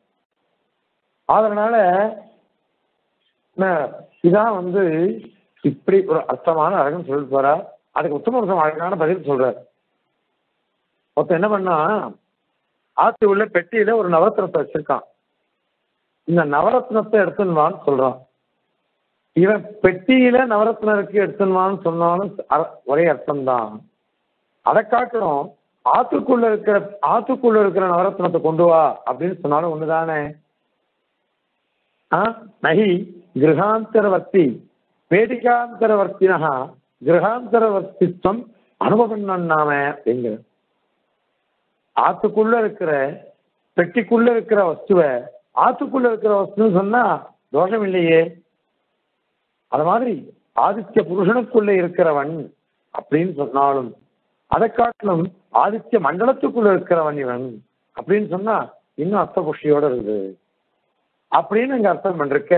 அதனால ந- இதான் வந்து இப்படி ஒரு அர்த்தமான அழகுன்னு சொல்லிட்டு போறா அதுக்கு உத்தம அழகான பதில் சொல்றார் ஒருத்தன் என்ன பண்ணா ஆத்து உள்ள பெட்டியில ஒரு நவரத்னத்தை வச்சிருக்கான் இந்த நவரத்னத்தை எடுத்துன்வான்னு சொல்றான் இவன் பெட்டியில நவரத்னம் இருக்கு எடுத்துன்வான்னு சொன்னாலும் அர- ஒரே அர்த்தம்தான் அதை காட்டணும் ஆத்துக்குள்ள இருக்கிற ஆத்துக்குள்ள இருக்கிற நவரத்னத்தை கொண்டு வா அப்படின்னு சொன்னாலும் ஒண்ணுதானே ஆ? நகி கிரகாந்தரவர்த்தி வேடிகாந்தரவர்த்தினா கிரகாந்தரவர்த்தித்வம் அனுபவம் நாம அப்படிங்கிற ஆத்துக்குள்ள இருக்கிற பெட்டிக்குள்ள இருக்கிற வஸ்துவை ஆத்துக்குள்ள இருக்கிற வஸ்துன்னு சொன்னா தோஷம் இல்லையே அது மாதிரி ஆதித்ய புருஷனுக்குள்ள இருக்கிறவன் அப்படின்னு சொன்னாலும் அதை காட்டிலும் ஆதித்ய மண்டலத்துக்குள்ள இருக்கிறவன் இவன் அப்படின்னு சொன்னா இன்னும் அர்த்த புஷ்டியோட இருக்குது அப்படின்னு இங்க அர்த்தம் பண்ணிருக்க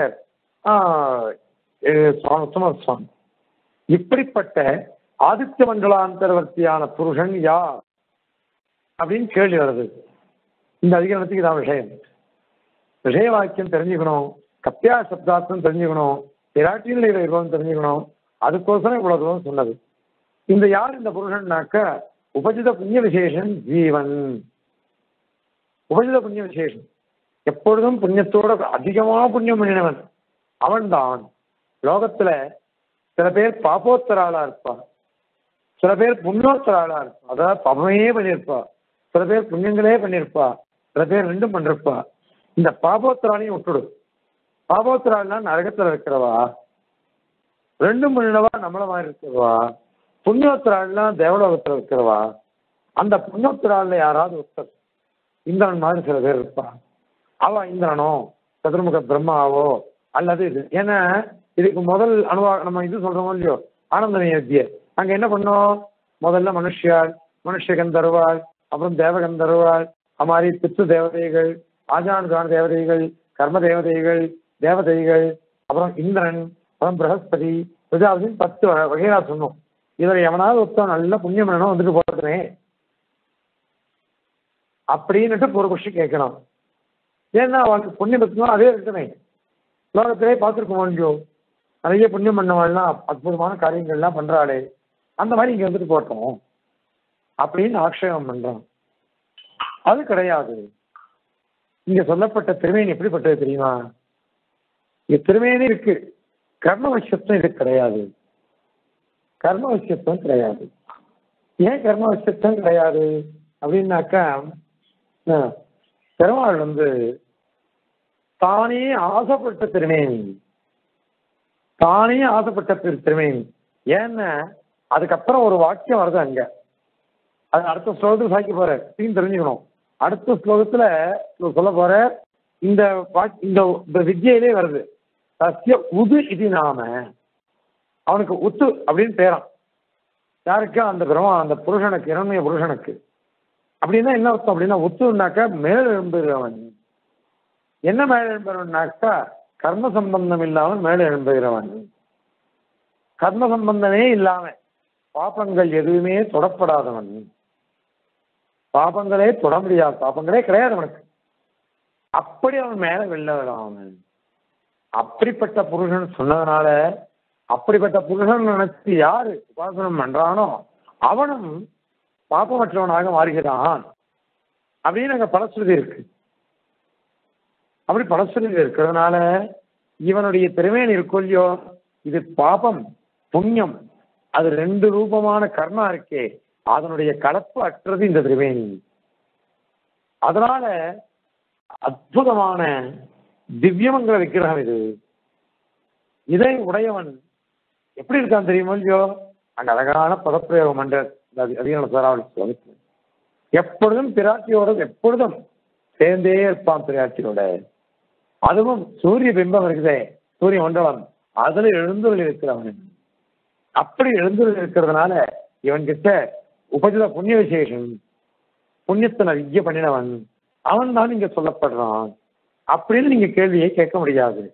சுமர் சுவாமி இப்படிப்பட்ட ஆதித்ய மண்டலாந்தரவர்த்தியான புருஷன் யார் அப்படின்னு கேள்வி வருது இந்த அதிகாரத்துக்கு இதான் விஷயம் விஷய வாக்கியம் தெரிஞ்சுக்கணும் கத்தியா சப்தார்த்தம் தெரிஞ்சுக்கணும் பிராட்டியில் இருக்கணும் தெரிஞ்சுக்கணும் அதுக்கோசரம் இவ்வளவு தூரம் சொன்னது இந்த யார் இந்த புருஷன்னாக்க உபஜித புண்ணிய விசேஷன் ஜீவன் உபஜித புண்ணிய விசேஷம் எப்பொழுதும் புண்ணியத்தோட அதிகமா புண்ணியம் பண்ணினவன் அவன்தான் லோகத்துல சில பேர் பாப்போத்தராளா இருப்பா சில பேர் புண்ணியோத்தராளா இருப்பா அதாவது பாபமே பண்ணியிருப்பா சில பேர் புண்ணியங்களே பண்ணியிருப்பா சில பேர் ரெண்டும் பண்ணிருப்பா இந்த பாபோத்தராளையும் விட்டுடு பாபோத்தராள்னா நரகத்துல இருக்கிறவா ரெண்டும் பண்ணினவா நம்மள மாதிரி இருக்கிறவா புண்ணியோத்தராள்லாம் தேவலோகத்துல இருக்கிறவா அந்த புண்ணியோத்தராள்ல யாராவது ஒருத்தர் இந்திரன் மாதிரி சில பேர் இருப்பா அவ இந்திரனோ சதுர்முக பிரம்மாவோ அல்லது இது ஏன்னா இதுக்கு முதல் அனுபவ நம்ம இது சொல்றோமோ இல்லையோ ஆனந்த நியத்திய அங்க என்ன பண்ணோம் முதல்ல மனுஷியாள் மனுஷ கந்தருவாள் அப்புறம் தேவகந்தருவாள் அது மாதிரி பித்து தேவதைகள் ஆஜானுகான தேவதைகள் கர்ம தேவதைகள் தேவதைகள் அப்புறம் இந்திரன் அப்புறம் பிரகஸ்பதி பிரஜாபதினு பத்து வகை- வகையா சொன்னோம் இதுல எவனாவது ஒருத்தன் நல்ல புண்ணியம் வேணும் வந்துட்டு போறதுனே அப்படின்னுட்டு ஒரு கொஸ்டின் கேட்கணும் ஏன்னா அவனுக்கு புண்ணியம் இருக்கணும் அதே இருக்குமே லோகத்திலே பார்த்துருக்க முடியும் நிறைய புண்ணியம் பண்ணவாள்லாம் அற்புதமான காரியங்கள்லாம் பண்றாளே அந்த மாதிரி இங்க வந்துட்டு போட்டோம் அப்படின்னு ஆக்ஷேபம் பண்றான் அது கிடையாது இங்க சொல்லப்பட்ட திருமேனி எப்படிப்பட்டது தெரியுமா இங்க திருமேனி இருக்கு கர்ம விஷயத்துவம் இது கிடையாது கர்ம விஷயத்துவம் கிடையாது ஏன் கர்ம விஷயத்துவம் கிடையாது அப்படின்னாக்கா ஆ, பெருமாள் வந்து தானே ஆசைப்பட்ட திருமேனி தானே ஆசைப்பட்ட திரு- திருமேனி ஏன்னா அதுக்கப்புறம் ஒரு வாக்கியம் வருது அங்க அது அடுத்த ஸ்லோகத்தில் சாய்க்க போற நீங்க தெரிஞ்சுக்கணும் அடுத்த ஸ்லோகத்துல சொல்ல போற இந்த வாக்- இந்த இந்த வித்யிலே வருது சத்திய உது இது நாம அவனுக்கு உத்து அப்படின்னு பேரான் யாருக்கு அந்த பிரமா அந்த புருஷனுக்கு இரண்மைய புருஷனுக்கு அப்படின்னா என்ன அர்த்தம் அப்படின்னா உத்துனாக்கா மேல் எழும்புகிறவன் என்ன மேல் எழும்புகிறவன்னாக்கா கர்ம சம்பந்தம் இல்லாமல் மேல் எழும்புகிறவன் கர்ம சம்பந்தமே இல்லாம பாபங்கள் எதுவுமே தொடப்படாதவன் பாபங்களே தொட முடியாது பாபங்களே கிடையாது அவனுக்கு அப்படி அவன் மேல வெளில விடான் அவன் அப்படிப்பட்ட புருஷன் சொன்னதுனால அப்படிப்பட்ட புருஷன் நினைச்சு யாரு உபாசனம் பண்றானோ அவனும் பாப்பமற்றவனாக மாறுகிறான் அப்படின்னு அங்க பலஸ்ருதி இருக்கு அப்படி பலஸ்ருதி இருக்கிறதுனால இவனுடைய திறமையன் இருக்கும் இல்லையோ இது பாபம் புண்ணியம் அது ரெண்டு ரூபமான கர்மா இருக்கே அதனுடைய கலப்பு அற்றது இந்த திரிவேணி அதனால அற்புதமான திவ்யமங்கல விக்கிரகம் இது இதை உடையவன் எப்படி இருக்கான் தெரியுமோ இல்லையோ அங்க அழகான பதப்பிரயோகம் பண்ற அதிகார சாராவளி சுவாமிக்கு எப்பொழுதும் பிராட்டியோட எப்பொழுதும் சேர்ந்தே இருப்பான் பிராட்டியோட அதுவும் சூரிய பிம்பம் இருக்குதே சூரிய மண்டலம் அதுல எழுந்துள்ள இருக்கிறவன் அப்படி எழுந்துள்ள இருக்கிறதுனால இவன் கிட்ட உபஜித புண்ணிய விசேஷம் புண்ணியத்தை நிறைய பண்ணினவன் அவன் தான் இங்க சொல்லப்படுறான் அப்படின்னு நீங்க கேள்வியை கேட்க முடியாது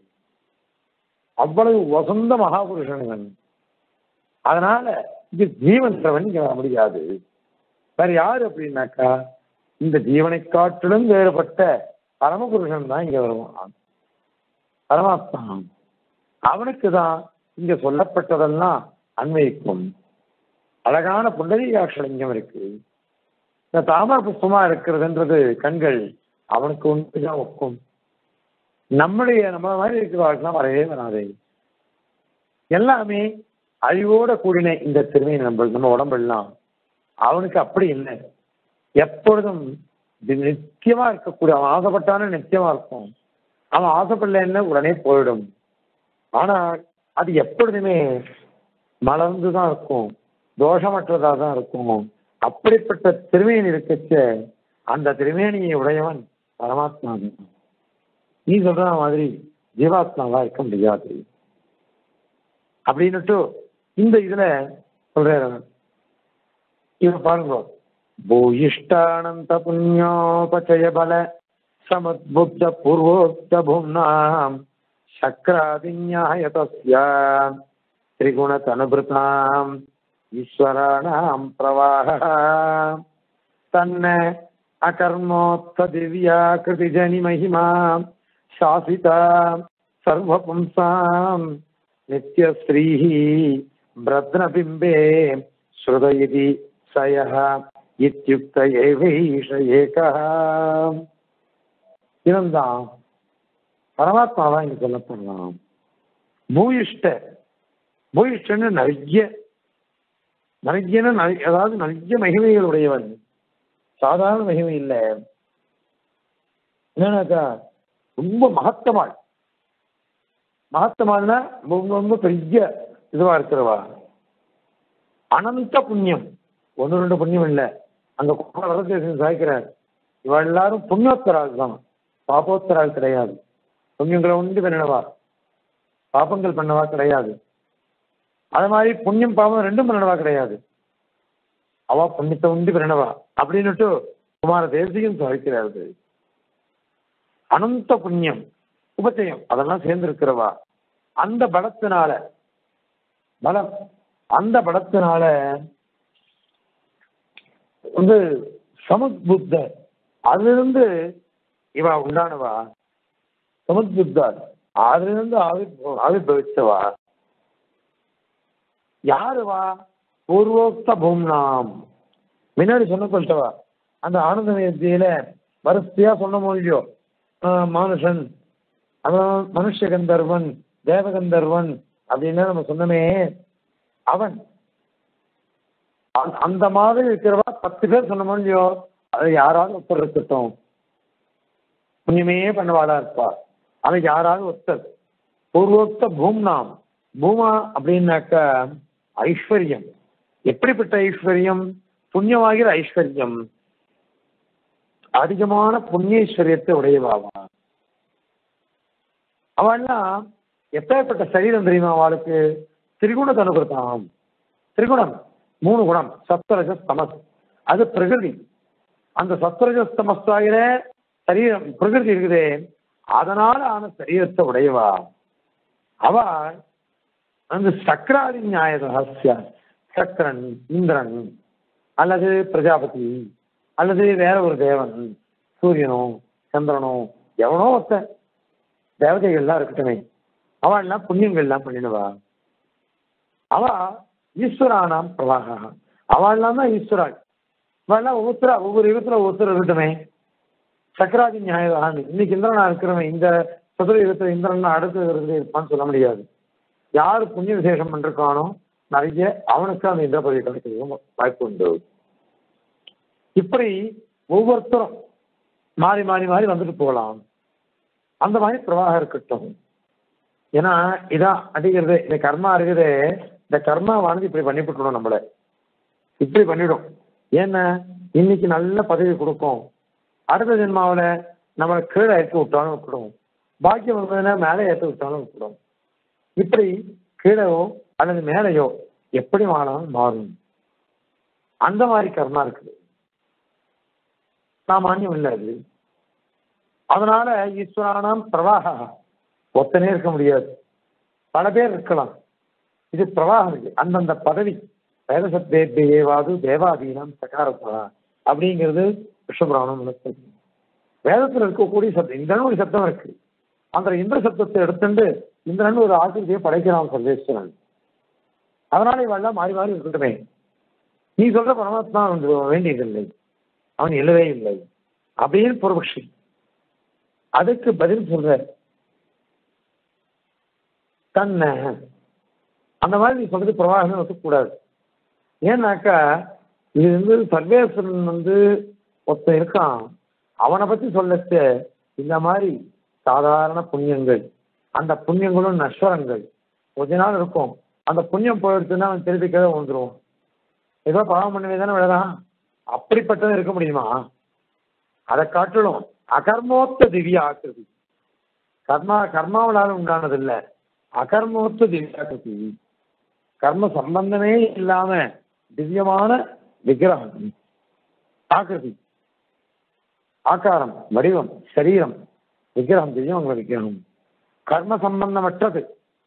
அவ்வளவு வசந்த மகாபுருஷன் இவன் அதனால இங்க ஜீவன்றவன் இங்க வர முடியாது வேற யாரு அப்படின்னாக்கா இந்த ஜீவனை காட்டிலும் வேறுபட்ட பரமபுருஷன் தான் இங்க வருவான் பரமாத்மா அவனுக்கு தான் இங்க சொல்லப்பட்டதெல்லாம் அன்வயிக்கும் அழகான புண்டரீகாட்சலிங்கம் இருக்கு இந்த தாமர புஷ்பமா இருக்கிறதுன்றது கண்கள் அவனுக்கு ஒன்றுதான் ஒக்கும் நம்முடைய நம்ம மாதிரி இருக்கிறவர்களுக்கெல்லாம் வரவே வராது எல்லாமே அழிவோட கூடின இந்த திருமை நம்ம நம்ம உடம்பெல்லாம் அவனுக்கு அப்படி இல்லை எப்பொழுதும் இது நித்தியமா இருக்கக்கூடிய அவன் ஆசைப்பட்டானே நித்தியமா இருக்கும் அவன் ஆசைப்படலைன்னா உடனே போயிடும் ஆனால் அது எப்பொழுதுமே மலர்ந்து தான் இருக்கும் தோஷமற்றதா தான் இருக்கும் அப்படிப்பட்ட திருமேனி இருக்கச்ச அந்த திருமேனியை உடையவன் பரமாத்மா தான். நீ சொல்ற மாதிரி ஜீவாத்மாவா இருக்க முடியாது அப்படின்னுட்டு இந்த இதுல சொல்றாரு இவன் பாருங்க பூயிஷ்டானந்த புண்ணியோபச்சய பல சமத்புத்த பூர்வோக்த பூம்னாம் சக்கராதிஞாய தஸ்யாம் திரிகுணதனுபிருதாம் ஈஸ்வராணாம் பிரவாக தன்ன அகர்மோத்த திவ்யா கிருதிஜனி மகிமா சாசிதா சர்வபும்சாம் நித்யஸ்ரீः பிரத்னபிம்பே ஸ்ருதயிதி சயः இத்யுக்த ஏவைஷ ஏகः இவன்தான் பரமாத்மாவா இங்க சொல்லப்படலாம் பூயிஷ்ட பூயிஷ்டன்னு நிறைய நிறையன்னு நிறைய அதாவது நிறைய மகிமைகள் உடையவன் சாதாரண மகிமை இல்லை என்னன்னாக்கா ரொம்ப மகத்தமாள் மகத்தமாள்னா ரொம்ப ரொம்ப பெரிய இதுவா இருக்கிறவா அனந்த புண்ணியம் ஒன்று ரெண்டு புண்ணியம் இல்லை அங்க வரதேசம் சாய்க்கிறார் இவ எல்லாரும் புண்ணியோத்தரால் தான் பாபோத்தரால் கிடையாது புண்ணியங்களை உண்டு பண்ணினவா பாபங்கள் பண்ணவா கிடையாது அது மாதிரி புண்ணியம் பாவம் ரெண்டும் பண்ணினவா கிடையாது அவ புண்ணியத்தை உண்டு பண்ணினவா அப்படின்னுட்டு குமார தேசியம் சாதிக்கிறாரு அனந்த புண்ணியம் உபச்சயம் அதெல்லாம் சேர்ந்திருக்கிறவா அந்த பலத்தினால பலம் அந்த பலத்தினால வந்து சமுத்புத்த அதிலிருந்து இவா உண்டானவா சமுத்புத்தார் அதிலிருந்து ஆவி ஆவிர்வவிச்சவா யாருவா பூர்வோக்த பூம்னாம் முன்னாடி சொன்னப்பட்டவா அந்த ஆனந்த நியத்தியில வரிசையா சொன்ன மொழியோ மானுஷன் அவன் மனுஷ கந்தர்வன் தேவகந்தர்வன் அப்படின்னு நம்ம சொன்னமே அவன் அந்த- அந்த மாதிரி இருக்கிறவா பத்து பேர் சொன்ன இல்லையோ அது யாராவது ஒருத்தர் இருக்கட்டும் புண்ணியமே பண்ணவாளா இருப்பா அது யாராவது ஒருத்தர் பூர்வோக்த பூம்னாம் பூமா அப்படின்னாக்க ஐஸ்வர்யம் எப்படிப்பட்ட ஐஸ்வர்யம் புண்ணியமாகிற ஐஸ்வர்யம் அதிகமான புண்ணியஸ்வரியத்தை உடையவாவா அவள்லாம் எப்பேற்பட்ட சரீரம் தெரியுமா அவளுக்கு திரிகுண தனுகிருத்தாம் திரிகுணம் மூணு குணம் சத்வரஜ தமஸ் அது பிரகிருதி அந்த சத்வரஜ தமஸ்தாகிற சரீரம் பிரகிருதி இருக்குதே அதனால ஆன சரீரத்தை உடையவா அவ அந்த சக்கராதி நியாய ரகசிய சக்கரன் இந்திரன் அல்லது பிரஜாபதி அல்லது வேற ஒரு தேவன் சூரியனோ சந்திரனோ எவனோ ஒருத்தன் தேவதைகள்லாம் இருக்கட்டுமே அவள் எல்லாம் புண்ணியங்கள் எல்லாம் பண்ணிடுவா அவ ஈஸ்வரானாம் பிரவாகா அவள்லாம் தான் ஈஸ்வராள் அவள்லாம் ஒவ்வொருத்தரா ஒவ்வொரு யுகத்துல ஒவ்வொருத்தர் இருக்கட்டுமே சக்கராதி நியாயவான் இன்னைக்கு இந்திரனா இருக்கிறவன் இந்த சதுர யுகத்துல இந்திரன் அடுத்த யுகத்துல இருப்பான்னு சொல்ல முடியாது யார் புண்ணிய விசேஷம் பண்ணிருக்கானோ நிறைய அவனுக்கு அந்த இந்திர பதவி கிடைக்கிறது வாய்ப்பு உண்டு இப்படி ஒவ்வொருத்தரும் மாறி மாறி மாறி வந்துட்டு போகலாம் அந்த மாதிரி பிரவாகம் இருக்கட்டும் ஏன்னா இதான் அடிக்கிறது இந்த கர்மா இருக்குது இந்த கர்மாவானது இப்படி பண்ணி விட்டுடும் நம்மள இப்படி பண்ணிடும் ஏன்னா இன்னைக்கு நல்ல பதவி கொடுக்கும் அடுத்த ஜென்மாவில் நம்மளை கீழே ஏற்றி விட்டாலும் விட்டுடும் பாக்கியம் வந்ததுன்னா மேலே ஏற்றி விட்டாலும் விட்டுடும் இப்படி கீழேயோ அல்லது மேலேயோ எப்படி மாறினாலும் மாறும் அந்த மாதிரி கர்மா இருக்குது சாமானியம் இல்லை அது அதனால ஈஸ்வரானாம் பிரவாக ஒத்தனே இருக்க முடியாது பல பேர் இருக்கலாம் இது பிரவாகம் இது அந்தந்த பதவி வேதசத்தேவாது தேவாதீனம் சகாரத்தா அப்படிங்கிறது விஷ்ணுபுராணம் விளக்குது. வேதத்தில் இருக்கக்கூடிய சப்தம் இந்திரன் ஒரு சப்தம் இருக்கு அந்த இந்திர சப்தத்தை எடுத்துட்டு இந்திரன் ஒரு ஆசிரியை படைக்கிறான் சர்வேஸ்வரன் அதனால இவெல்லாம் மாறி மாறி இருக்கட்டுமே நீ சொல்ற பரமாத்மா அவனுக்கு வேண்டியதில்லை அவன் இல்லவே இல்லை அப்படின்னு பூர்வபக்ஷி அதுக்கு பதில் சொல்ற தன்னை அந்த மாதிரி நீ சொல்றது பிரவாகமே ஒத்துக்கூடாது ஏன்னாக்கா இது வந்து சர்வேஸ்வரன் வந்து ஒருத்தன் இருக்கான் அவனை பத்தி சொல்லச்சு இந்த மாதிரி சாதாரண புண்ணியங்கள் அந்த புண்ணியங்களும் நஸ்வரங்கள் கொஞ்ச நாள் இருக்கும் அந்த புண்ணியம் போயிடுச்சுன்னா அவன் திருப்பி கீழே வந்துருவான் ஏதோ பாவம் பண்ணவே தானே விழதான் அப்படிப்பட்டது இருக்க முடியுமா அதை காட்டிலும் அகர்மோத்த திவ்ய ஆக்கிருதி கர்மா கர்மாவளால் உண்டானது இல்ல அகர்மோத்த திவ்ய ஆக்கிருதி கர்ம சம்பந்தமே இல்லாம திவ்யமான விக்கிரகம் ஆக்கிருதி ஆக்காரம் வடிவம் சரீரம் விக்கிரகம் திவ்யமங்கள விக்கிரகம் கர்ம சம்பந்தமற்றது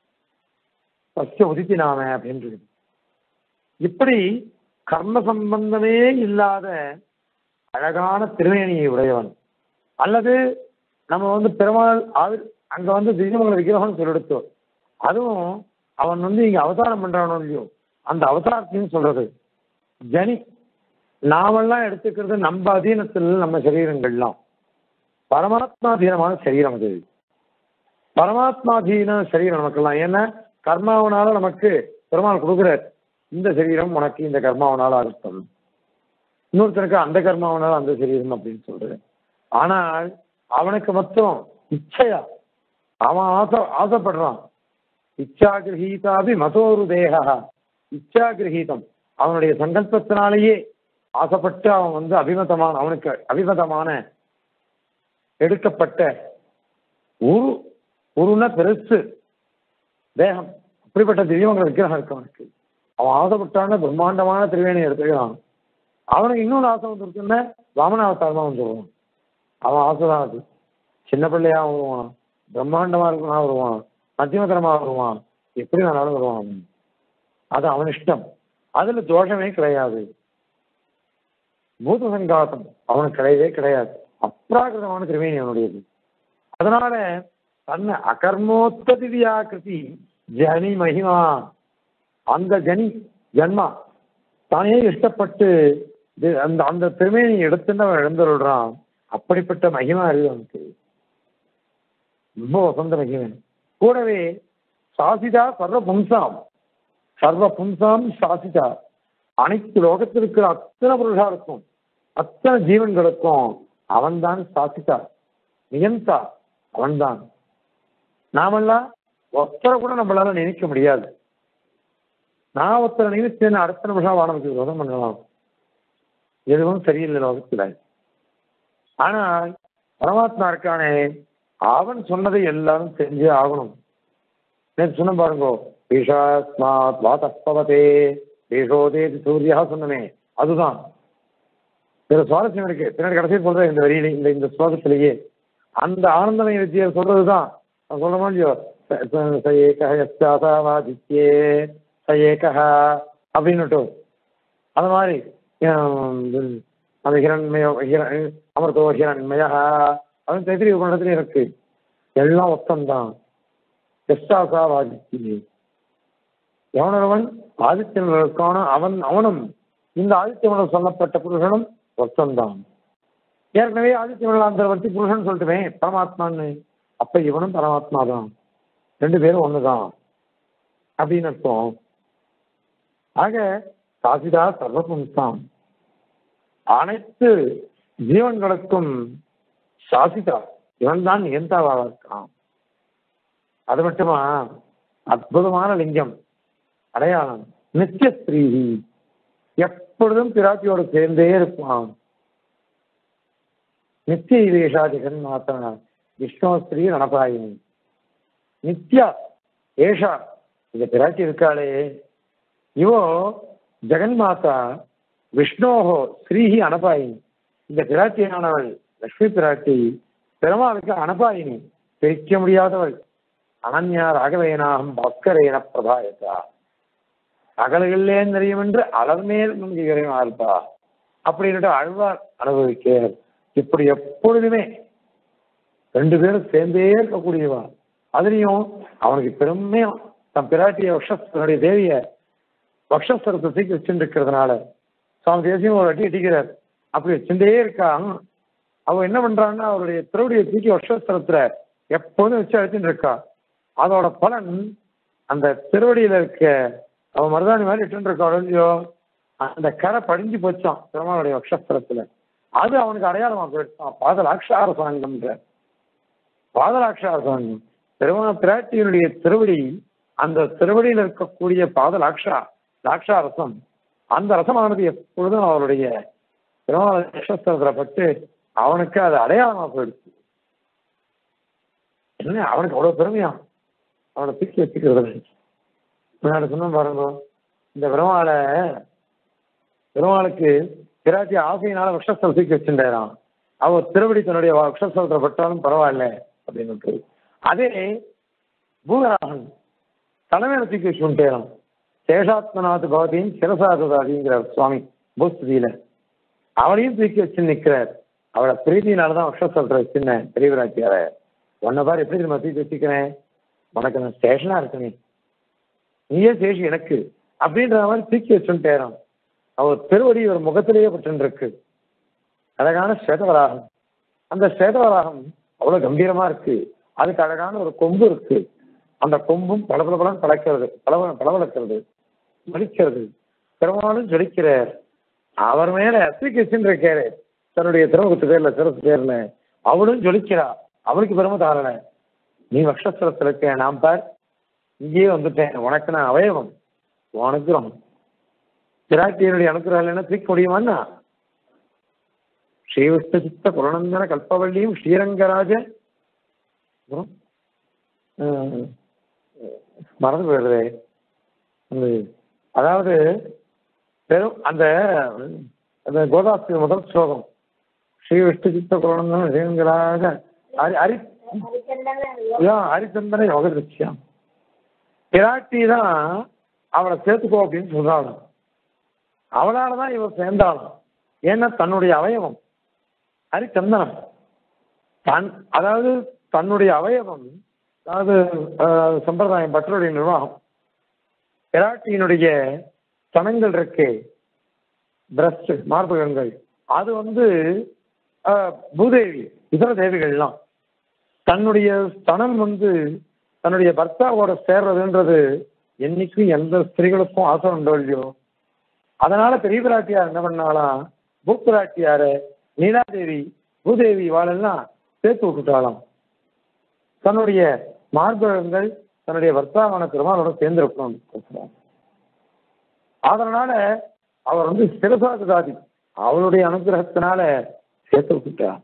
சத்திய உதித்தி நாம அப்படின்றது இப்படி கர்ம சம்பந்தமே இல்லாத அழகான திருவேணியை உடையவன் அல்லது நம்ம வந்து பெருமாள் ஆவி- அங்க வந்து திவ்யமங்கல விக்கிரகம் சொல்லெடுத்தோம் அதுவும் அவன் வந்து இங்க அவதாரம் பண்றானோ இல்லையோ அந்த அவதாரத்தையும் சொல்றது ஜனி நாமெல்லாம் எடுத்துக்கிறது நம்ம அதீனத்தில் நம்ம சரீரங்கள்லாம் பரமாத்மாதீனமான சரீரம் அது பரமாத்மாதீன சரீரம் நமக்கெல்லாம் ஏன்னா கர்மாவனால நமக்கு பெருமாள் கொடுக்குறார் இந்த சரீரம் உனக்கு இந்த கர்மாவனால அர்த்தம் இன்னொருத்தனுக்கு அந்த கர்மாவனால அந்த சரீரம் அப்படின்னு சொல்றது ஆனால் அவனுக்கு மொத்தம் இச்சையா அவன் ஆசை ஆசைப்படுறான் இச்சா கிரகீதாபி மதோரு தேகா இச்சா கிரகீதம் அவனுடைய சங்கல்பத்தினாலேயே ஆசைப்பட்டு அவன் வந்து அபிமதமான அவனுக்கு அபிமதமான எடுக்கப்பட்ட உரு உருன்னா பெருசு தேகம் அப்படிப்பட்ட திவ்யமங்கல விக்கிரகம் இருக்கு அவனுக்கு அவன் ஆசைப்பட்டான பிரம்மாண்டமான திருவேணியை எடுத்துக்கிறான் அவனுக்கு இன்னொரு ஆசை வந்துருக்குன்னா வாமனாவதாரமா வந்துடுவான் அவன் ஆசைதான் அது சின்ன பிள்ளையா வருவான் பிரம்மாண்டமா இருக்கனா வருவான் மத்தியமதரமா வருவான் எப்படி வேணாலும் வருவான் அவன். அது அவன் இஷ்டம் அதுல தோஷமே கிடையாது பூத சங்காத்தம் அவனுக்கு கிடையவே கிடையாது அப்ராகிருதமான திருவேணி அவனுடையது அதனால தன்னை அகர்மோத்த திவ்யாக்கிருதி ஜனி மகிமா அந்த ஜனி ஜன்மா தானே இஷ்டப்பட்டு இது- அந்த அந்த திருமேனி எடுத்துன்னு அவன் எழுந்துள்ளான் அப்படிப்பட்ட மகிமா அறிவு அவனுக்கு ரொம்ப வசந்த மகிமை கூடவே சாசிதா சர்வ பும்சாம் சர்வ பும்சாம் சாசிதா அனைத்து லோகத்தில் இருக்கிற அத்தனை புருஷாருக்கும் அத்தனை ஜீவன்களுக்கும் அவன்தான் சாசிதா நியந்தா அவன்தான் நாமெல்லாம் ஒருத்தரை கூட நம்மளால நினைக்க முடியாது நான் ஒருத்தரை நினைச்சேன்னு அடுத்த நிமிஷம் வானத்துக்கு விரோதம் பண்ணலாம் எதுவும் சரியில்லை லோகத்துல ஆனால் பரமாத்மா இருக்கானே அவன் சொன்னதை எல்லாரும் செஞ்சே ஆகணும் நேற்று சொன்ன பாருங்க பீஷாஸ்மாத் வாதப்பவதே பீஷோதே சூரியா சொன்னமே அதுதான் இதுல சுவாரஸ்யம் இருக்கு பின்னாடி கடைசியில் சொல்றேன் இந்த வரியில இந்த இந்த ஸ்லோகத்திலேயே அந்த ஆனந்தமய வித்தியை சொல்றதுதான் நான் சொல்ற மாதிரி ச- ச- ச ஏகः யஸ்யாசாவாதித்யே ச ஏகः அப்படின்னுட்டு அது மாதிரி ஹம், அந்த ஹிரண்மய ஹிர அமிர்தோ ஹிரண்மய அது தைத்திரிய உபநிடத்துல இருக்கு எல்லாம் ஒத்தம்தான் யஸ்யாசாவாதித்யே எவனொருவன் ஆதித்யனுக்கான அவன் அவனும் இந்த ஆதித்யவனம் சொல்லப்பட்ட புருஷனும் ஒத்தம்தான் ஏற்கனவே ஆதித்யமலாந்தரவர்த்தி புருஷன் சொல்லிட்டுமே பரமாத்மான்னு அப்ப இவனும் பரமாத்மா தான் ரெண்டு பேரும் ஒண்ணுதான் அப்படின்னு அர்த்தம் ஆக சாசிதா சர்வபும்சாம் அனைத்து ஜீவன்களுக்கும் சாசிதா இவன் தான் நியந்தாவாக இருக்கான் அது மட்டுமா அற்புதமான லிங்கம் அடையாளம் நித்திய ஸ்திரீஹி எப்பொழுதும் பிராட்டியோடு சேர்ந்தே இருப்பான் நித்திய வேஷா ஜெகன் மாத்தனா விஷ்ணு ஸ்ரீ ரணபாயினி நித்யா ஏஷா இந்த பிராட்டி இருக்காளே இவோ ஜெகன்மாதா விஷ்ணோஹோ ஸ்ரீஹி அனபாயினி இந்த பிராட்டியானவள் லக்ஷ்மி பிராட்டி பெருமாளுக்கு அனபாயினி பிரிக்க முடியாதவள் அனன்யா ராகவேனாகம் பாஸ்கரேன பிரபாயத்தா அகல்களே தெரியும் என்று அளர்மேல் நுண்கிகரையும் ஆழ்பா அப்படின்னுட்டு அழ்வார் அனுபவிக்கிறார் இப்படி எப்பொழுதுமே ரெண்டு பேரும் சேர்ந்தே இருக்கக்கூடியவா அதுலயும் அவனுக்கு பெருமையும் தன் பிராட்டிய வக்ஷஸ்தனுடைய தேவிய வக்ஷஸ்தரத்தை தூக்கி வச்சுட்டு இருக்கிறதுனால சுவாமி தேசியம் ஒரு அடி அடிக்கிறார் அப்படி வச்சுட்டே இருக்கான் அவ என்ன பண்றான்னா அவருடைய திருவடியை தூக்கி வக்ஷஸ்தரத்துல எப்போதும் வச்சு அழைச்சிட்டு இருக்கா அதோட பலன் அந்த திருவடியில இருக்க அவன் மருதாணி மாதிரி இட்டு இருக்காள் இல்லையோ அந்த கரை படிஞ்சு போச்சான் பெருமாளுடைய வக்ஷஸ்திரத்துல அது அவனுக்கு அடையாளமா போயிடுச்சான் பாதலாட்சார சாங்கம்ன்ற பாதலாட்சார சாங்கம் பெருமா பிராட்டியினுடைய திருவடி அந்த திருவடியில் இருக்கக்கூடிய பாதலாட்சா லாட்சா ரசம் அந்த ரசமானது எப்பொழுதும் அவருடைய பெருமாள் நட்சத்திரத்துல பட்டு அவனுக்கு அது அடையாளமா போயிடுச்சு என்ன அவனுக்கு அவ்வளவு பெருமையா அவனை தூக்கி வச்சுக்கிறது முன்னாடி சொன்ன பாருங்க இந்த பெருமாளை பெருமாளுக்கு பிராட்டி ஆசையினால விஷஸ்தலம் தூக்கி வச்சுட்டாராம் அவர் திருவடி தன்னுடைய விஷஸ்தலத்தை பட்டாலும் பரவாயில்ல அப்படின்னு அதே பூகராகன் தலைமையில தூக்கி வச்சுட்டாராம் சேஷாத்மநாத் பகவதியும் சிரசாததாதிங்கிற சுவாமி பூஸ்தியில அவளையும் தூக்கி வச்சு நிக்கிறார் அவளை பிரீதியினாலதான் விஷஸ்தலத்தை வச்சிருந்தேன் பெரிய பிராட்டியார உன்னை பாரு எப்படி நம்ம தூக்கி வச்சுக்கிறேன் உனக்கு நான் ஸ்டேஷனா இருக்கனே நீயே சேஷி எனக்கு அப்படின்ற மாதிரி தூக்கி வச்சுட்டேறான் அவர் திருவடி ஒரு முகத்திலேயே பட்டு அழகான ஸ்வேதவராகம் அந்த ஸ்வேதவராகம் அவ்வளவு கம்பீரமா இருக்கு அதுக்கு அழகான ஒரு கொம்பு இருக்கு அந்த கொம்பும் பளபளபளம் பழக்கிறது பளபள பளபளக்கிறது ஜொலிக்கிறது பெருமாளும் ஜொலிக்கிறார் அவர் மேல தூக்கி வச்சுருக்காரு தன்னுடைய திருமுகத்து பேர்ல சிறப்பு பேர்ல அவளும் ஜொலிக்கிறா அவளுக்கு பெருமை தாரல நீ வக்ஷஸ்திரத்தில் இருக்க நான் பார் இங்கேயே வந்துட்டேன் உனக்கு நான் அவயவம் உனக்குறோம் பிராட்டியனுடைய அனுக்கிரகம் இல்லைன்னா தூக்க முடியுமான்னா ஸ்ரீவிஷ்ணு சித்த புரணந்தன கல்பவள்ளியும் ஸ்ரீரங்கராஜ அப்புறம், அஹ், மறந்து போயிடுறே அந்த அதாவது வெறும் அந்த அந்த கோதாஸ்தி முதல் ஸ்லோகம் ஸ்ரீ விஷ்ணு சித்த புரணந்தன ஸ்ரீரங்கராஜ ஹரி ஹரி இதான் ஹரிச்சந்திரன் யோக திருச்சியம் பிராட்டி தான் அவளை சேர்த்துக்கோ அப்படின்னு சொல்றாளாம் அவளால தான் இவர் சேர்ந்தாளாம் ஏன்னா தன்னுடைய அவயவம் ஹரிச்சந்தனம் தன் அதாவது தன்னுடைய அவயவம் அதாவது அஹ், சம்பிரதாயம் பற்றருடைய நிர்வாகம் பிராட்டியினுடைய ஸ்தனங்கள் இருக்கே பிரஸ்ட் மார்பகங்கள் அது வந்து அஹ், பூதேவி இதர தேவிகள்லாம் தன்னுடைய ஸ்தனம் வந்து தன்னுடைய பர்த்தாவோட சேர்றதுன்றது என்னைக்கும் எந்த ஸ்திரீகளுக்கும் ஆசை உண்டோ இல்லையோ அதனால பெரிய பிராட்டியார் என்ன பண்ணாலாம் பூப்பிராட்டியார நீலாதேவி பூதேவி இவாளெல்லாம் சேர்த்து விட்டுட்டாலாம் தன்னுடைய மார்பகங்கள் தன்னுடைய வர்த்தாவான பெருமாளோட சேர்ந்திருக்கணும் அதனால அவர் வந்து சிறசாதி அவளுடைய அனுகிரகத்தினால சேர்த்து விட்டுட்டார்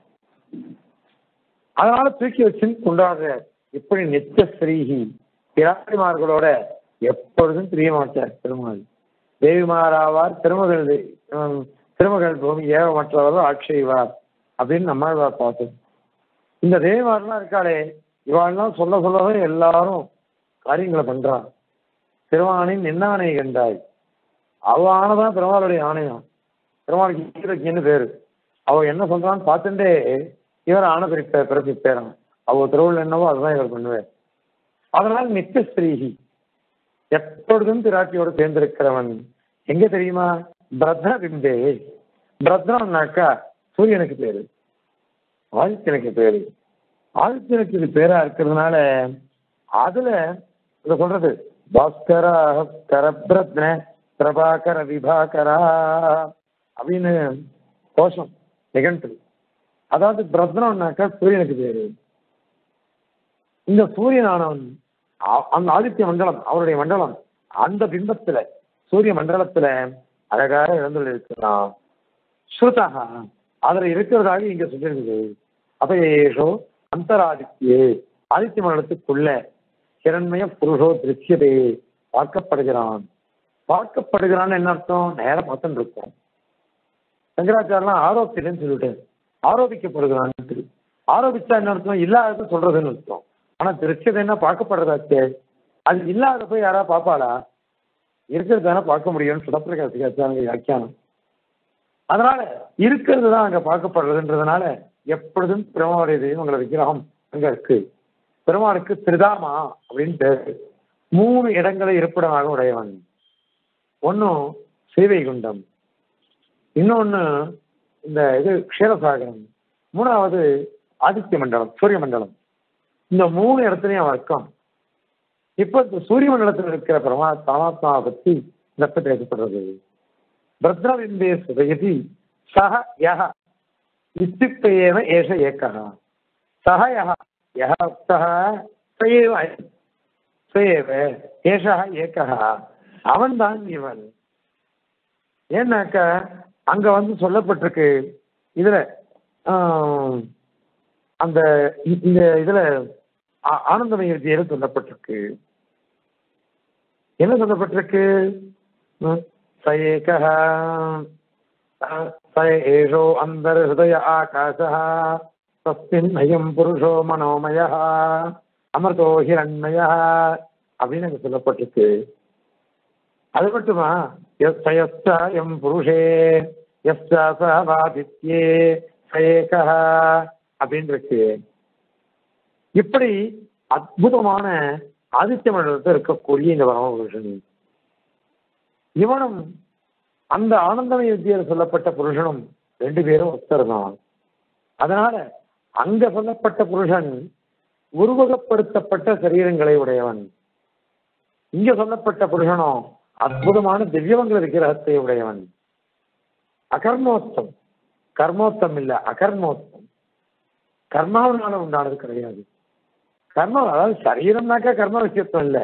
அதனால தூக்கி வச்சு கொண்டாடுற இப்படி நித்திய ஸ்ரீஹி பிராட்டிமார்களோட எப்பொழுதும் பிரிய மாட்டார் பெருமாள் தேவிமாராவார் திருமகள் தே- ஹம், திருமகள் பூமி ஏவமற்றவரோ ஆட்சேவார் அப்படின்னு நம்மாழ்வார் பார்த்தோம் இந்த தேவிமாரெல்லாம் இருக்காளே இவாள்லாம் சொல்ல சொல்லவே எல்லாரும் காரியங்களை பண்றான் திருவானின் நின்னானை கண்டாய் அவ ஆனதான் பெருமாளுடைய ஆணையம் பெருமாளுக்கு ஈரக்கின்னு பேரு அவ என்ன சொல்றான்னு பார்த்துட்டே இவர் ஆன பிரிப்ப பிறப்பிப்பேறான் அவ திருவுள்ள என்னவோ அதுதான் இவர் பண்ணுவார் அதனால் நித்திய ஸ்ரீஹி எப்பொழுதும் பிராட்டியோடு சேர்ந்திருக்கிறவன் எங்க தெரியுமா பிரத்ன பிம்பே பிரத்னம்னாக்கா சூரியனுக்கு பேரு ஆதித்யனுக்கு பேரு ஆதித்யனுக்கு இது பேரா இருக்கிறதுனால அதுல இத சொல்றது பாஸ்கரா கரபிரத்ன பிரபாகர விபாகரா அப்படின்னு கோஷம் நிகழ்த்து அதாவது பிரத்னம்னாக்கா சூரியனுக்கு பேரு இந்த சூரியனானவன் அ- அந்த ஆதித்ய மண்டலம் அவருடைய மண்டலம் அந்த பிம்பத்துல சூரிய மண்டலத்துல அழகாக இழந்துள்ள இருக்கிறான் ஸ்ருதா அதுல இருக்கிறதாக இங்க சொல்லியிருக்குது அபயேஷோ அந்தராதித்யே ஆதித்ய மண்டலத்துக்குள்ள கிரண்மய புருஷோ திருச்சியதே பார்க்கப்படுகிறான் பார்க்கப்படுகிறான்னு என்ன அர்த்தம் நேரம் பார்த்துட்டு இருக்கோம் சங்கராச்சாரலாம் ஆரோப்பியன்னு சொல்லிட்டு ஆரோபிக்கப்படுகிறான்னு ஆரோபிச்சா என்ன அர்த்தம் இல்லாதது சொல்றதுன்னு அர்த்தம் ஆனா திருச்சது என்ன பார்க்கப்படுறதாச்சே அது இல்லாத போய் யாரா பாப்பாளா இருக்கிறது தானே பார்க்க முடியும்னு சுடப்பிரகாசிக்காச்சாங்க வியாக்கியானம் அதனால இருக்கிறது தான் அங்க பார்க்கப்படுறதுன்றதுனால எப்பொழுதும் பெருமாளுடைய தெய்வங்கள விக்கிரகம் அங்க இருக்கு பெருமாளுக்கு திரிதாமா அப்படின்னு பேரு மூணு இடங்களை இருப்பிடமாக உடையவன் ஒன்னும் ஸ்ரீவைகுண்டம் இன்னொன்னு இந்த இது க்ஷீரசாகரம் மூணாவது ஆதித்ய மண்டலம் சூரிய மண்டலம் இந்த மூணு இடத்துலயும் அவன் இருக்கான் இப்ப இந்த சூரிய மண்டலத்தில் இருக்கிற பரமா பரமாத்மாவை பத்தி இந்த இடத்துல பேசப்படுறது பிரத்னபிம்பே சுதயதி சக யக இத்தியுக்தேன ஏஷ ஏக்கः சக யக யக உக்தः ச ஏவ அயம். ச ஏவ ஏஷः ஏக்கः அவன்தான் இவன் ஏன்னாக்க அங்க வந்து சொல்லப்பட்டிருக்கு இதுல ஆம், அந்த இ- இந்த இதுல ஆ- ஆனந்தமய வித்தியில சொல்லப்பட்டிருக்கு என்ன சொல்லப்பட்டிருக்கு ம், ச ஏகः அஹ், ச ஏஷோ அந்தர் ஹிருதய ஆகாசः தஸ்மின் அயம் புருஷோ மனோமயः அமிர்தோ ஹிரண்மயः அப்படின்னு அங்க சொல்லப்பட்டிருக்கு அது மட்டுமா எஸ்ய எம் புருஷே எஸ்ய சஹவாதித்யே சயேகா அப்படின்னு இருக்கு இப்படி அற்புதமான ஆதித்ய மண்டலத்தில் இருக்கக்கூடிய இந்த பரமபுருஷன் இவனும் அந்த ஆனந்தமய வித்தியில் சொல்லப்பட்ட புருஷனும் ரெண்டு பேரும் ஒருத்தர் தான் அதனால அங்க சொல்லப்பட்ட புருஷன் உருவகப்படுத்தப்பட்ட சரீரங்களை உடையவன் இங்க சொல்லப்பட்ட புருஷனோ அற்புதமான திவ்யமங்கல விக்கிரகத்தை உடையவன் அகர்மோத்தம் கர்மோத்தம் இல்ல அகர்மோத்தம் கர்மாவனால உண்டானது கிடையாது கர்ம அதாவது சரீரம்னாக்கா கர்ம விஷயத்துவம் இல்ல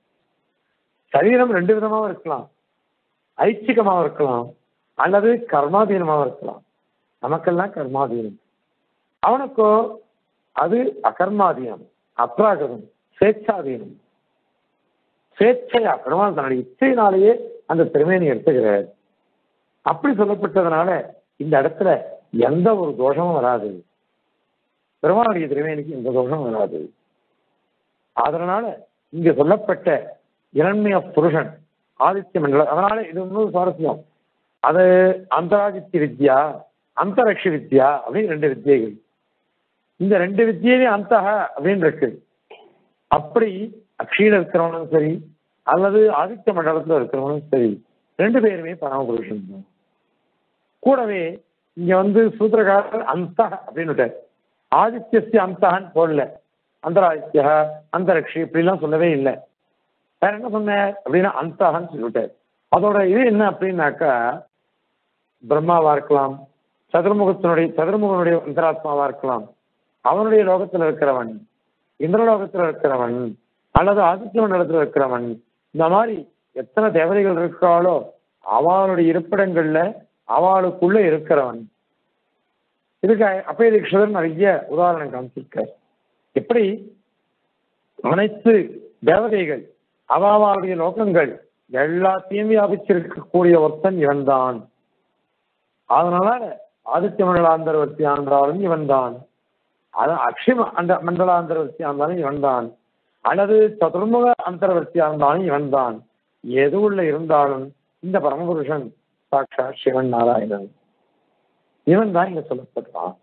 சரீரம் ரெண்டு விதமாவும் இருக்கலாம் ஐச்சிகமாவும் இருக்கலாம் அல்லது கர்மாதீனமாவும் இருக்கலாம் நமக்கெல்லாம் கர்மாதீனம் அவனுக்கோ அது அகர்மாதீனம் அப்ராகதம் ஸ்வேச்சாதீனம் ஸ்வேச்சையா பெருமாள் தன்னுடைய இச்சையினாலேயே அந்த திருமேனி எடுத்துக்கிறார் அப்படி சொல்லப்பட்டதுனால இந்த இடத்துல எந்த ஒரு தோஷமும் வராது பெருமாளுடைய திருமேனிக்கு எந்த தோஷமும் வராது அதனால இங்க சொல்லப்பட்ட இரண்மைய புருஷன் ஆதித்ய மண்டலம் அதனால இது இன்னும் சுவாரஸ்யம் அது அந்தராதித்ய வித்யா அந்தரக்ஷ வித்யா அப்படின்னு ரெண்டு வித்தியைகள் இந்த ரெண்டு வித்தியிலையும் அந்தக அப்படின்னு இருக்கு அப்படி அக்ஷீல இருக்கிறவனும் சரி அல்லது ஆதித்ய மண்டலத்துல இருக்கிறவனும் சரி ரெண்டு பேருமே பரமபுருஷன் தான் கூடவே இங்க வந்து சூத்திரகாரர் அந்த அப்படின்னு ஆதித்யஸ்ய அந்தகன் போடல அந்தராதித்ய அந்தரக்ஷி இப்படிலாம் சொல்லவே இல்லை வேற என்ன சொன்னார் அப்படின்னா அந்தகன்னு சொல்லிவிட்டார் அதோட இது என்ன அப்படின்னாக்கா பிரம்மாவா இருக்கலாம் சதுர்முகத்தினுடைய சதுர்முகனுடைய அந்தராத்மாவா இருக்கலாம் அவனுடைய லோகத்துல இருக்கிறவன் இந்திரலோகத்துல இருக்கிறவன் அல்லது ஆதித்ய மண்டலத்துல இருக்கிறவன் இந்த மாதிரி எத்தனை தேவதைகள் இருக்காளோ அவளுடைய இருப்பிடங்கள்ல அவளுக்குள்ள இருக்கிறவன் இதுக்கு அப்பய தீட்சிதர் நிறைய உதாரணம் காமிச்சிருக்கார் எப்படி அனைத்து தேவதைகள் அவாவாளுடைய லோகங்கள் எல்லாத்தையும் வியாபிச்சிருக்கக்கூடிய ஒருத்தன் இவன்தான் அதனால ஆதித்ய மண்டலாந்தரவர்த்தி ஆண்டாலும் இவன்தான் அதான் அக்ஷிம அந்த மண்டலாந்தரவர்த்தியா இருந்தாலும் இவன்தான் அல்லது சதுர்முக அந்தரவர்த்தியா இருந்தாலும் இவன்தான் எது உள்ள இருந்தாலும் இந்த பரமபுருஷன் சாட்சா சிவன் நாராயணன் இவன் தான் இங்க சொல்லப்படுறான்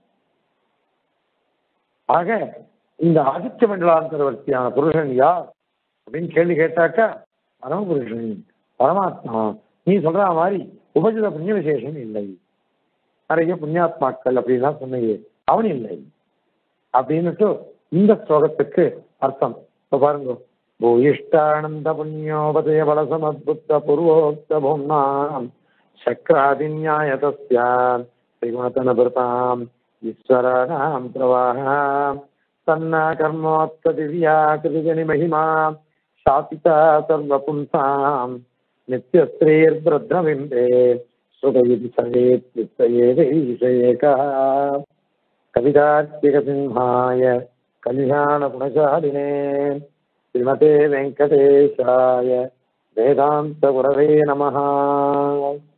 ஆக இந்த ஆதித்ய மண்டலாந்தரவர்த்தியான புருஷன் யார் அப்படின்னு கேள்வி கேட்டாக்கா பரமபுருஷன் பரமாத்மா நீ சொல்ற மாதிரி உபஜித புண்ணிய விசேஷம் இல்லை நிறைய புண்ணியாத்மாக்கள் அப்படின்லாம் சொன்னீங்க அவன் இல்லை அப்படின்னுட்டு இந்த ஸ்லோகத்துக்கு அர்த்தம் இப்ப பாருங்க பூயிஷ்டானந்த புண்ணியோபதய பலசமத்புத்த பூர்வோக்த பூம்னாம் சக்கராதிநியாயதஸ்யாம் திரிகுணதனபிருதாம் ஈஸ்வராணாம் பிரவாகாம் தன்னா கர்மோத்த திவ்யா கிருஜனி மகிமா சாபிதா சர்வபும்சாம் நித்யஸ்ரீர்பிரத்னபிம்பே சுதயிதி சவேத்யுக்தயேதைஷேகः कवितार्किकसिंहाय कल्याणगुणशालिने श्रीमते वेङ्कटेशाय वेदान्तगुरवे नमः